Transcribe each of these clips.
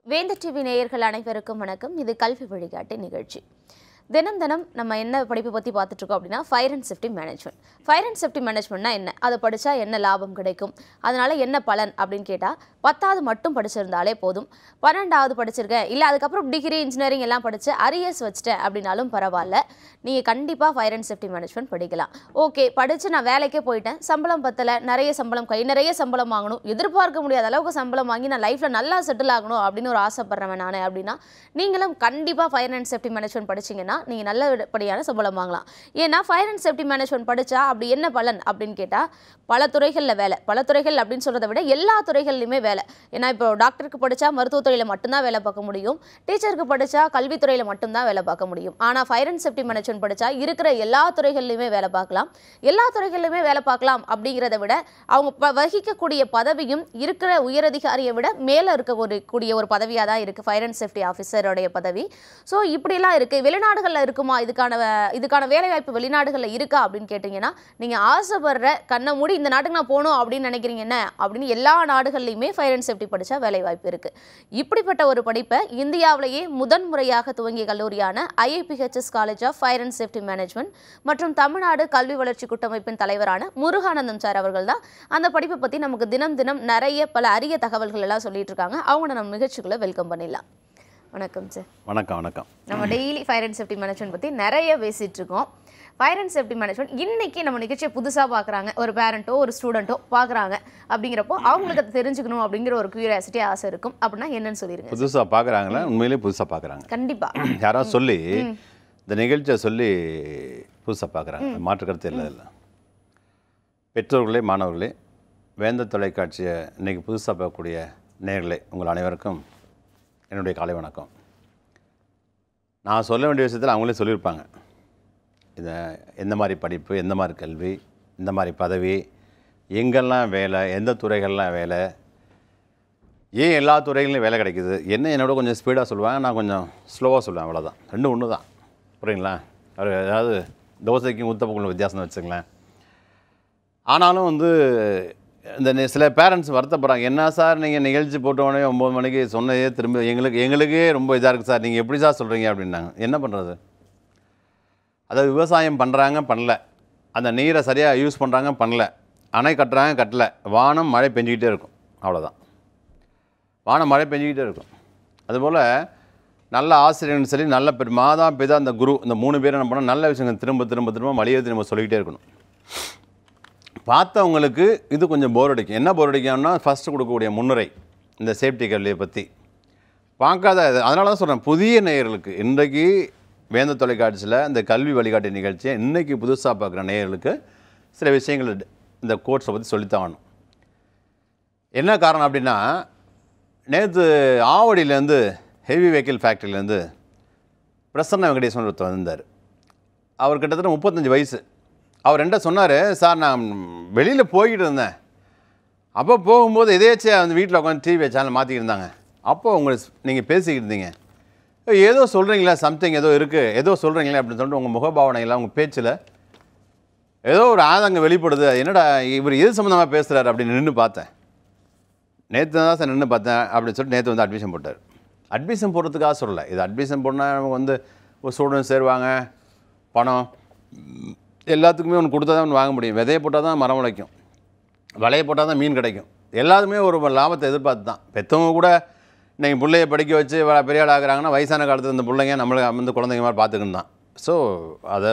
வேந்த TV நேயர்கள் அனைவருக்கும் வணக்கம் இது கல்வி வழிகாட்டி நிகழ்ச்சி தினம் தினம் நம்ம என்ன படிப்பு பற்றி பார்த்துட்டு இருக்கோம் அப்படின்னா fire and safety management fire and safety மேனேஜ்மெண்ட்னா என்ன அதை படித்தா என்ன லாபம் கிடைக்கும் அதனால என்ன பலன் அப்படின்னு கேட்டால் பத்தாவது மட்டும் படிச்சிருந்தாலே போதும் பன்னெண்டாவது படிச்சிருக்கேன் இல்லை அதுக்கப்புறம் டிகிரி இன்ஜினியரிங் எல்லாம் படித்து அரியர்ஸ் வச்சுட்டேன் அப்படின்னாலும் பரவாயில்ல நீங்கள் கண்டிப்பாக ஃபயர் அண்ட் சேஃப்டி மேனேஜ்மெண்ட் படிக்கலாம் ஓகே படித்து நான் வேலைக்கே போயிட்டேன் சம்பளம் பத்தலை நிறைய சம்பளம் கை நிறைய சம்பளம் வாங்கணும் எதிர்பார்க்க முடியாத அளவுக்கு சம்பளம் வாங்கி நான் லைஃப்பில் நல்லா செட்டில் ஆகணும் அப்படின்னு ஒரு ஆசைப்படுறவன் நான் அப்படின்னா நீங்களும் கண்டிப்பாக ஃபயர் அண்ட் சேஃப்டி மேனேஜ்மெண்ட் படிச்சீங்கன்னா நீங்கள் நல்லபடியான சம்பளம் வாங்கலாம் ஏன்னா ஃபயர் அண்ட் சேஃப்டி மேனேஜ்மெண்ட் படித்தா அப்படி என்ன பலன் அப்படின்னு கேட்டால் பல துறைகளில் வேலை பல துறைகள் அப்படின்னு சொல்கிறத விட எல்லா துறைகள்லையுமே வேலை ஏன்னா இப்போ டாக்டருக்கு படித்தா மருத்துவத்துறையில் மட்டும்தான் வேலை பார்க்க முடியும் டீச்சருக்கு படித்தா கல்வித்துறையில் மட்டும்தான் வேலை பார்க்க முடியும் ஆனால் ஃபயர் அண்ட் சேஃப்டி மேனேஜ்மெண்ட் படித்தா இருக்கிற எல்லா துறைகள்லையுமே வேலை பார்க்கலாம் எல்லா துறைகள்லையுமே வேலை பார்க்கலாம் அப்படிங்கிறத விட அவங்க ப வகிக்கக்கூடிய பதவியும் இருக்கிற உயரதிகாரியை விட மேலே இருக்க ஒரு கூடிய ஒரு பதவியாக தான் இருக்குது ஃபயர் அண்ட் சேஃப்டி ஆஃபீஸருடைய பதவி ஸோ இப்படிலாம் இருக்குது வெளிநாடுகளில் இருக்குமா இதுக்கான வே- இதுக்கான வேலைவாய்ப்பு வெளிநாடுகளில் இருக்கா அப்படின்னு கேட்டிங்கன்னா நீங்கள் ஆசைப்படுற கண்ணை மூடி இந்த நாட்டுக்கு நான் போகணும் அப்படின்னு நினைக்கிறீங்க என்ன அப்படின்னு எல்லா நாடுகள்லையுமே ஃபயர் அண்ட் சேஃப்டி படித்தா வேலைவாய்ப்பு இருக்குது இப்படிப்பட்ட ஒரு படிப்பை இந்தியாவிலேயே முதன் முறையாக துவங்கிய கல்லூரியான IIPHS college of fire and safety management மற்றும் தமிழ்நாடு கல்வி வளர்ச்சி கூட்டமைப்பின் தலைவரான முருகானந்தம் சார் அவர்கள் தான் அந்த படிப்பை பற்றி நமக்கு தினம் தினம் நிறைய பல அரிய தகவல்கள் எல்லாம் சொல்லிட்டு இருக்காங்க அவங்கள நம்ம நிகழ்ச்சிக்குள்ளே வெல்கம் பண்ணிடலாம் வணக்கம் சார் வணக்கம் வணக்கம் நம்ம daily fire and safety management பற்றி நிறைய பேசிட்டு இருக்கோம் ஃபயர் அண்ட் சேஃப்டி மேனேஜ்மெண்ட் இன்னைக்கு நம்ம நிகழ்ச்சியை புதுசாக பார்க்குறாங்க ஒரு பேரண்ட்டோ ஒரு ஸ்டூடெண்ட்டோ பார்க்குறாங்க அப்படிங்கிறப்போ அவங்களுக்கு அதை தெரிஞ்சுக்கணும் அப்படிங்கிற ஒரு கியூரியாசிட்டி ஆசை இருக்கும் அப்படின்னா என்னன்னு சொல்லிடுங்க புதுசாக பார்க்குறாங்களா உண்மையிலேயே புதுசாக பார்க்குறாங்க கண்டிப்பாக யாராவது சொல்லி இந்த நிகழ்ச்சியை சொல்லி புதுசாக பார்க்குறாங்க மாற்று கருத்து இல்லை இல்லை பெற்றோர்களே மாணவர்களே வேந்த தொலைக்காட்சியை இன்னைக்கு புதுசாக பார்க்கக்கூடிய நேயர்களே உங்கள் அனைவருக்கும் என்னுடைய காலை வணக்கம் நான் சொல்ல வேண்டிய விஷயத்தில் அவங்களே சொல்லியிருப்பாங்க இதை எந்த மாதிரி படிப்பு எந்த மாதிரி கல்வி இந்த மாதிரி பதவி எங்கெல்லாம் வேலை எந்த துறைகள்லாம் வேலை ஏன் எல்லா துறைகளையும் வேலை கிடைக்குது என்ன என்னோட கொஞ்சம் ஸ்பீடாக சொல்லுவாங்க நான் கொஞ்சம் ஸ்லோவாக சொல்லுவேன் அவ்வளோதான் ரெண்டும் ஒன்று தான் புரியுங்களா ஒரு அதாவது தோசைக்கும் ஊத்தப்பக்குள்ள வித்தியாசம் வச்சுங்களேன் ஆனாலும் வந்து இந்த நி- சில பேரண்ட்ஸ் வருத்தப்படுறாங்க என்ன சார் நீங்கள் நிகழ்ச்சி போட்ட உடனே ஒம்பது மணிக்கு சொன்னதே திரும்ப எங்களுக்கு எங்களுக்கே ரொம்ப இதாக இருக்குது சார் நீங்கள் எப்படி சார் சொல்கிறீங்க அப்படின்னாங்க என்ன பண்ணுறது அதாவது விவசாயம் பண்ணுறாங்க பண்ணல அந்த நீரை சரியாக யூஸ் பண்ணுறாங்க பண்ணல அணை கட்டுறாங்க கட்டல வானம் மழை பெஞ்சிக்கிட்டே இருக்கும் அவ்வளோதான் வானம் மழை பெஞ்சிக்கிட்டே இருக்கும் அதுபோல் நல்ல ஆசிரியர்னு சரி நல்ல பெரு மாதா பிதா அந்த குரு இந்த மூணு பேரும் என்ன பண்ணால் நல்ல விஷயங்கள் திரும்ப திரும்ப திரும்ப வழியை நம்ம சொல்லிக்கிட்டே இருக்கணும் பார்த்தவங்களுக்கு இது கொஞ்சம் போர் அடிக்கும் என்ன போர் அடிக்கும்னா ஃபஸ்ட்டு கொடுக்கக்கூடிய முன்னுரை இந்த சேஃப்டி கல்வியை பற்றி பார்க்காத அதனால தான் சொல்கிறேன் புதிய நேயர்களுக்கு இன்றைக்கு வேந்த தொலைக்காட்சியில் இந்த கல்வி வழிகாட்டி நிகழ்ச்சியை இன்றைக்கி புதுசாக பார்க்குற நேயர்களுக்கு சில விஷயங்கள் இந்த கோர்ஸை பற்றி சொல்லித்தாகணும் என்ன காரணம் அப்படின்னா நேற்று ஆவடியிலேருந்து ஹெவி வெஹிக்கிள் ஃபேக்ட்ரியிலேருந்து பிரசன்ன வெங்கடேஸ்வரன் ஒருத்தர் வந்திருந்தார் அவர் கிட்டத்தட்ட முப்பத்தஞ்சு வயசு அவர் என்ன சொன்னார் சார் நான் வெளியில் போய்கிட்டு இருந்தேன் அப்போ போகும்போது எதேச்சியாக வந்து வீட்டில் உட்காந்து டிவி சேனல் மாற்றிக்கிட்டு இருந்தாங்க அப்போ உங்களை நீங்கள் பேசிக்கிட்டு இருந்தீங்க ஏதோ சொல்கிறீங்களா சம்திங் ஏதோ இருக்குது ஏதோ சொல்கிறீங்களே அப்படின்னு சொல்லிட்டு உங்கள் முகபாவனையில் உங்கள் பேச்சில் ஏதோ ஒரு ஆதங்கம் வெளிப்படுது அது என்னடா இவர் எது சம்மந்தமாக பேசுகிறாரு அப்படின்னு நின்று பார்த்தேன் நேற்று தான் சார் நின்று பார்த்தேன் அப்படின்னு சொல்லிட்டு நேற்று வந்து அட்மிஷன் போட்டார் அட்மிஷன் போடுறதுக்காக சொல்லலை இது அட்மிஷன் போடனா நமக்கு வந்து ஒரு ஸ்டூடெண்ட்ஸ் சேருவாங்க பணம் ம், எல்லாத்துக்குமே ஒன்று கொடுத்தா தான் ஒன்று வாங்க முடியும் விதையை போட்டால் தான் மரம் முளைக்கும் வலையை போட்டால் தான் மீன் கிடைக்கும் எல்லாத்துக்குமே ஒரு லாபத்தை எதிர்பார்த்து தான் பெற்றவங்க கூட இன்றைக்கி பிள்ளைய படிக்க வச்சு வ- பெரிய ஆள் ஆகுறாங்கன்னா வயசான காலத்தில் இந்த பிள்ளைங்க நம்மளுக்கு வந்து குழந்தைங்க மாதிரி பார்த்துக்கணும் தான் ஸோ அதை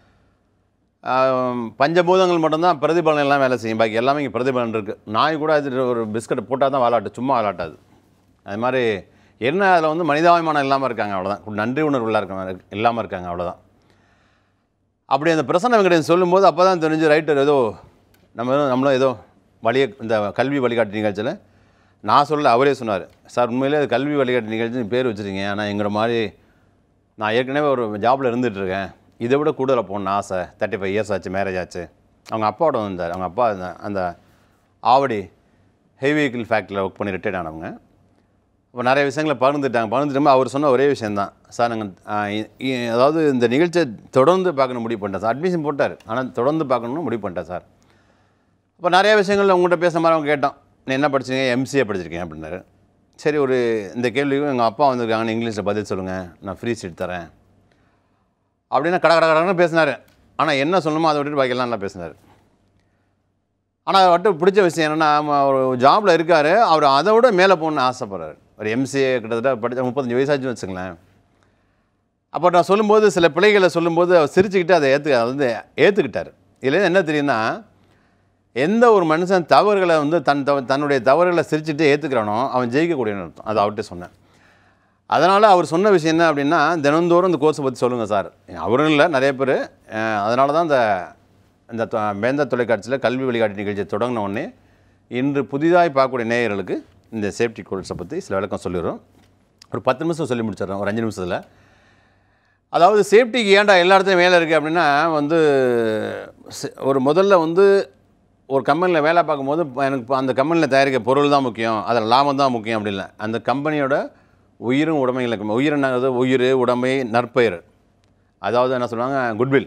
ஆம், பஞ்சபூதங்கள் மட்டும்தான் பிரதிபலன் எல்லாம் வேலை செய்யும் பாக்கி எல்லாமே இங்கே பிரதிபலன் இருக்குது நாய் கூட அது ஒரு பிஸ்கட் போட்டால் தான் வாலாட்டு சும்மா வாலாட்டாது அது மாதிரி என்ன அதில் வந்து மனிதாபிமானம் இல்லாமல் இருக்காங்க அவ்வளோதான் நன்றி உணர்வு இருக்காங்க இல்லாமல் இருக்காங்க அவ்வளோதான் அப்படி அந்த பிரசன்ன வெங்கடேசன் சொல்லும்போது அப்போ தான் தெரிஞ்சு ரைட்டர் ஏதோ நம்ம ஏதோ நம்மளும் ஏதோ வழியை இந்த கல்வி வழிகாட்டு நிகழ்ச்சியில் நான் சொல்ல அவரே சொன்னார் சார் உண்மையிலே அது கல்வி வழிகாட்டு நிகழ்ச்சி பேர் வச்சுருக்கீங்க ஆனால் எங்கிற மாதிரி நான் ஏற்கனவே ஒரு ஜாபில் இருந்துகிட்ருக்கேன் இதை விட கூடுதலாக போகணுன்னு ஆசை தேர்ட்டி ஃபைவ் இயர்ஸ் ஆச்சு மேரேஜ் ஆச்சு அவங்க அப்பாவோட வந்தார் அவங்க அப்பா அந்த அந்த ஆவடி ஹெவி வெஹிக்கிள் ஃபேக்ட்ரியில் ஒர்க் பண்ணி ரிட்டையர்ட் ஆனவங்க அப்போ நிறைய விஷயங்களை பகிர்ந்துட்டாங்க பகிர்ந்துட்டு அவர் சொன்ன ஒரே விஷயந்தான் சார் நாங்கள் அதாவது இந்த நிகழ்ச்சியை தொடர்ந்து பார்க்கணும் முடிவு பண்ணிட்டேன் சார் அட்மிஷன் போட்டார் ஆனால் தொடர்ந்து பார்க்கணும்னு முடிவு பண்ணிட்டேன் சார் அப்போ நிறைய விஷயங்கள் உங்கள்கிட்ட பேசுகிற மாதிரி அவங்க கேட்டோம் நீ என்ன படிச்சீங்க எம்சிஏ படிச்சிருக்கேன் அப்படின்னாரு சரி ஒரு இந்த கேள்விக்கும் எங்கள் அப்பா வந்திருக்காங்கன்னு இங்கிலீஷில் பதில் சொல்லுங்கள் நான் ஃப்ரீ சீட் தரேன் அப்படின்னா கட கட கடன்னு பேசினார் ஆனால் என்ன சொல்லணுமோ அதை விட்டுட்டு பாக்கியெல்லாம் நல்லா பேசினார் ஆனால் அவர்கிட்ட பிடிச்ச விஷயம் என்னென்னா ஒரு ஜாபில் இருக்கார் அவர் அதை விட மேலே போகணுன்னு ஆசைப்படுறாரு ஒரு எம்சிஏ கிட்டத்தட்ட படித்த முப்பத்தஞ்சு வயசாச்சுன்னு வச்சுங்களேன் அப்போ நான் சொல்லும்போது சில பிள்ளைகளை சொல்லும்போது அவர் சிரிச்சுக்கிட்டு அதை ஏற்று அதை வந்து ஏற்றுக்கிட்டார் இதுலேருந்து என்ன தெரியும்னா எந்த ஒரு மனுஷன் தவறுகளை வந்து தன் தவ தன்னுடைய தவறுகளை சிரிச்சுட்டு ஏற்றுக்கிறானோ அவன் ஜெயிக்கக்கூடியவன் அர்த்தம் அது அவர்கிட்ட சொன்னேன் அதனால் அவர் சொன்ன விஷயம் என்ன அப்படின்னா தினந்தோறும் இந்த கோர்ஸை பற்றி சொல்லுங்கள் சார் அவரும் இல்லை நிறைய பேர் அதனால தான் இந்த இந்த தொ- வேந்த தொலைக்காட்சியில் கல்வி வழிகாட்டு நிகழ்ச்சியை தொடங்கின உடனே இன்று புதிதாய் பார்க்கக்கூடிய நேயர்களுக்கு இந்த சேஃப்டி கோர்ஸை பற்றி சில விளக்கம் சொல்லிடுறோம் ஒரு பத்து நிமிஷம் சொல்லி முடிச்சிடுறோம் ஒரு அஞ்சு நிமிஷத்தில் அதாவது சேஃப்டிக்கு ஏன்டா எல்லா இடத்துலையும் வேலை இருக்குது அப்படின்னா வந்து சி- ஒரு முதல்ல வந்து ஒரு கம்பெனியில் வேலை பார்க்கும்போது இப்ப எனக்கு இப்ப அந்த கம்பெனியில் தயாரிக்க பொருள் தான் முக்கியம் அதில் லாபம் தான் முக்கியம் அப்படி இல்லை அந்த கம்பெனியோட உயிரும் உடைமைகளுக்கு உயிர் என்னது உயிர் உடைமை நற்பெயர் அதாவது என்ன சொல்லுவாங்க குட்வில்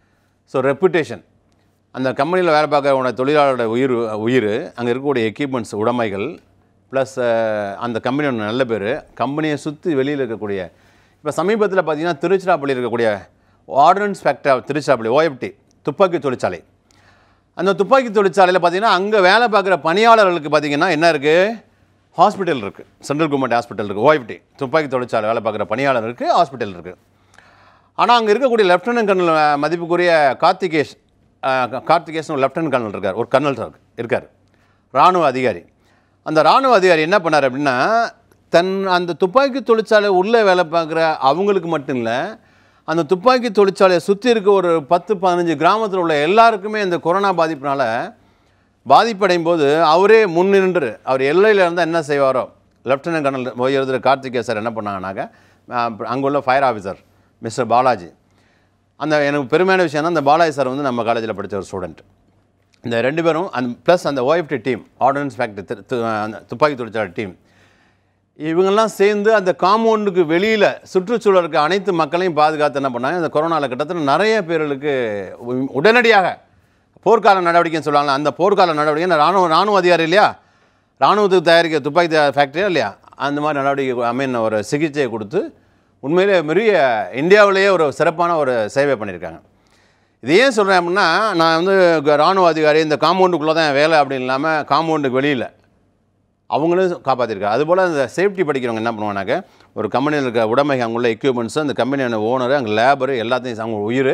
ஸோ ரெப்புடேஷன் அந்த கம்பெனியில் வேலை பார்க்குறவங்க தொழிலாளரோட உயிர் உயிர் அங்கே இருக்கக்கூடிய எக்யூப்மெண்ட்ஸ் உடைமைகள் ப்ளஸ் அந்த கம்பெனியோட நல்ல பேர் கம்பெனியை சுற்றி வெளியில் இருக்கக்கூடிய இப்போ சமீபத்தில் பார்த்தீங்கன்னா திருச்சிராப்பள்ளி இருக்கக்கூடிய ஆர்டினன்ஸ் ஃபேக்டரி திருச்சிராப்பள்ளி ஓஎஃப்டி துப்பாக்கி தொழிற்சாலை அந்த துப்பாக்கி தொழிற்சாலையில் பார்த்தீங்கன்னா அங்கே வேலை பார்க்குற பணியாளர்களுக்கு பார்த்தீங்கன்னா என்ன இருக்குது ஹாஸ்பிட்டல் இருக்குது சென்ட்ரல் கவர்மெண்ட் ஹாஸ்பிட்டல் இருக்குது ஓஎஃப்டி துப்பாக்கி தொழிற்சாலை வேலை பார்க்குற பணியாளருக்கு ஹாஸ்பிட்டல் இருக்குது ஆனால் அங்கே இருக்கக்கூடிய லெஃப்டினன்ட் கர்னல் அஹ், மதிப்புக்குரிய கார்த்திகேஷ் அஹ், கார்த்திகேஷ்னு ஒரு லெஃப்டினன்ட் கர்னல் இருக்கார் ஒரு கர்னல் இருக்கு இருக்கார் இராணுவ அதிகாரி அந்த இராணுவ அதிகாரி என்ன பண்ணார் அப்படின்னா தன் அந்த துப்பாக்கி தொழிற்சாலை உள்ளே வேலை பார்க்குற அவங்களுக்கு மட்டும் இல்லை அந்த துப்பாக்கி தொழிற்சாலையை சுற்றி இருக்க ஒரு பத்து பதினஞ்சு கிராமத்தில் உள்ள எல்லாருக்குமே இந்த கொரோனா பாதிப்பினால பாதிப்படையும் போது அவரே முன்னின்று அவர் எல்லையில் இருந்தால் என்ன செய்வாரோ லெஃப்டினன்ட் கர்னல் ஓய்வு கார்த்திகே சார் என்ன பண்ணாங்கன்னாக்க அங்கே உள்ள ஃபயர் ஆஃபீஸர் மிஸ்டர் பாலாஜி அந்த எனக்கு பெருமையான விஷயம் அந்த பாலாஜி சார் வந்து நம்ம காலேஜில் படித்த ஒரு ஸ்டூடெண்ட் இந்த ரெண்டு பேரும் அந்த ப்ளஸ் அந்த ஓஎஃப்டி டீம் ஆர்டினன்ஸ் ஃபேக்டரி அந்த துப்பாக்கி தொழிற்சாலை டீம் இவங்கெல்லாம் சேர்ந்து அந்த காம்பவுண்டுக்கு வெளியில் சுற்றுச்சூழலுக்கு அனைத்து மக்களையும் பாதுகாத்து என்ன பண்ணாங்க இந்த கொரோனாவில் கிட்டத்தட்ட நிறைய பேர்களுக்கு உ- உடனடியாக போர்க்கால நடவடிக்கைன்னு சொல்லுவாங்க அந்த போர்க்கால நடவடிக்கை இந்த ராணுவ ராணுவ அதிகாரி இல்லையா ராணுவத்துக்கு தயாரிக்க துப்பாக்கி ஃபேக்ட்ரியா இல்லையா அந்த மாதிரி நடவடிக்கை ஐ மீன் ஒரு சிகிச்சையை கொடுத்து உண்மையிலே பெரிய இந்தியாவிலேயே ஒரு சிறப்பான ஒரு சேவை பண்ணியிருக்காங்க இது ஏன் சொல்கிறேன் அப்படின்னா நான் வந்து க- ராணுவ அதிகாரி இந்த காம்பவுண்டுக்குள்ளே தான் என் வேலை அப்படின்னு இல்லாமல் காம்பவுண்டுக்கு வெளியில் அவங்களும் காப்பாற்றிருக்காங்க அதுபோல் இந்த சேஃப்டி படிக்கிறவங்க என்ன பண்ணுவாங்கனாக்க ஒரு கம்பெனியில் இருக்க உடைமை அங்கே உள்ள எக்யூப்மெண்ட்ஸு அந்த கம்பெனியான ஓனர் அங்கே லேபரு எல்லாத்தையும் அவங்க உயிர்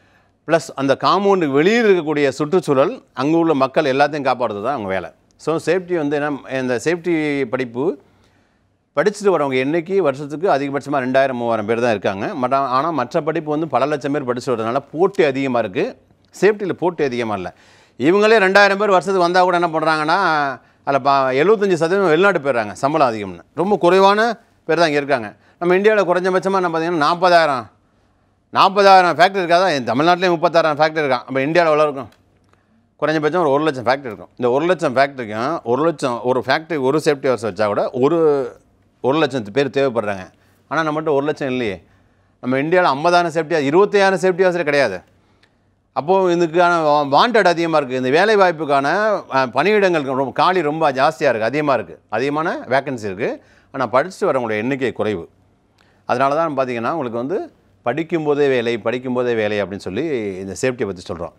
ப்ளஸ் அந்த காம்பவுண்டுக்கு வெளியில் இருக்கக்கூடிய சுற்றுச்சூழல் அங்கே உள்ள மக்கள் எல்லாத்தையும் காப்பாற்றுறது தான் அவங்க வேலை ஸோ சேஃப்டி வந்து என்ன இந்த சேஃப்டி படிப்பு படிச்சுட்டு வரவங்க எண்ணிக்கை வருஷத்துக்கு அதிகபட்சமாக ரெண்டாயிரம் மூவாயிரம் பேர் தான் இருக்காங்க மற்ற ஆனால் மற்ற படிப்பு வந்து பல லட்சம் பேர் படிச்சுட்டு வரதுனால போட்டி அதிகமாக இருக்குது சேஃப்டியில் போட்டி அதிகமாக இல்லை இவங்களே ரெண்டாயிரம் பேர் வருஷத்துக்கு வந்தால் கூட என்ன பண்ணுறாங்கன்னா அதில் பா எழுபத்தஞ்சி சதவீதம் வெளிநாட்டு போயிடுறாங்க சம்பளம் அதிகம்னு ரொம்ப குறைவான பேர் தான் இங்கே இருக்காங்க நம்ம இந்தியாவில் குறைஞ்சபட்சமாக என்ன பார்த்தீங்கன்னா நாற்பதாயிரம் நாற்பதாயிரம் ஃபேக்ட்ரி இருக்காதா என் தமிழ்நாட்டிலே முப்பத்தாயிரம் ஃபேக்ட்ரி இருக்கான் அப்போ இந்தியாவில் எவ்வளோ இருக்கும் குறைஞ்சபட்சம் ஒரு ஒரு லட்சம் ஃபேக்ட்ரி இருக்கும் இந்த ஒரு லட்சம் ஃபேக்ட்ரிக்கும் ஒரு லட்சம் ஒரு ஃபேக்ட்ரி ஒரு சேஃப்டி ஹவர்ஸ் வச்சா கூட ஒரு ஒரு லட்சம் பேர் தேவைப்படுறாங்க ஆனால் நம்மகிட்ட ஒரு லட்சம் இல்லையே நம்ம இந்தியாவில் ஐம்பதாயிரம் சேஃப்டி இருபத்தையாயிரம் சேஃப்டி ஹவர்ஸே கிடையாது அப்போது இதுக்கான வாண்டட் அதிகமாக இருக்குது இந்த வேலை வாய்ப்புக்கான அஹ், பணியிடங்கள் ரொம்ப காலி ரொம்ப ஜாஸ்தியாக இருக்குது அதிகமாக இருக்குது அதிகமான வேக்கன்சி இருக்குது ஆனால் படிச்சுட்டு வரவங்களுடைய எண்ணிக்கை குறைவு அதனால தான் பார்த்தீங்கன்னா உங்களுக்கு வந்து படிக்கும்போதே வேலை படிக்கும்போதே வேலை அப்படின்னு சொல்லி இந்த சேஃப்டியை பற்றி சொல்கிறோம்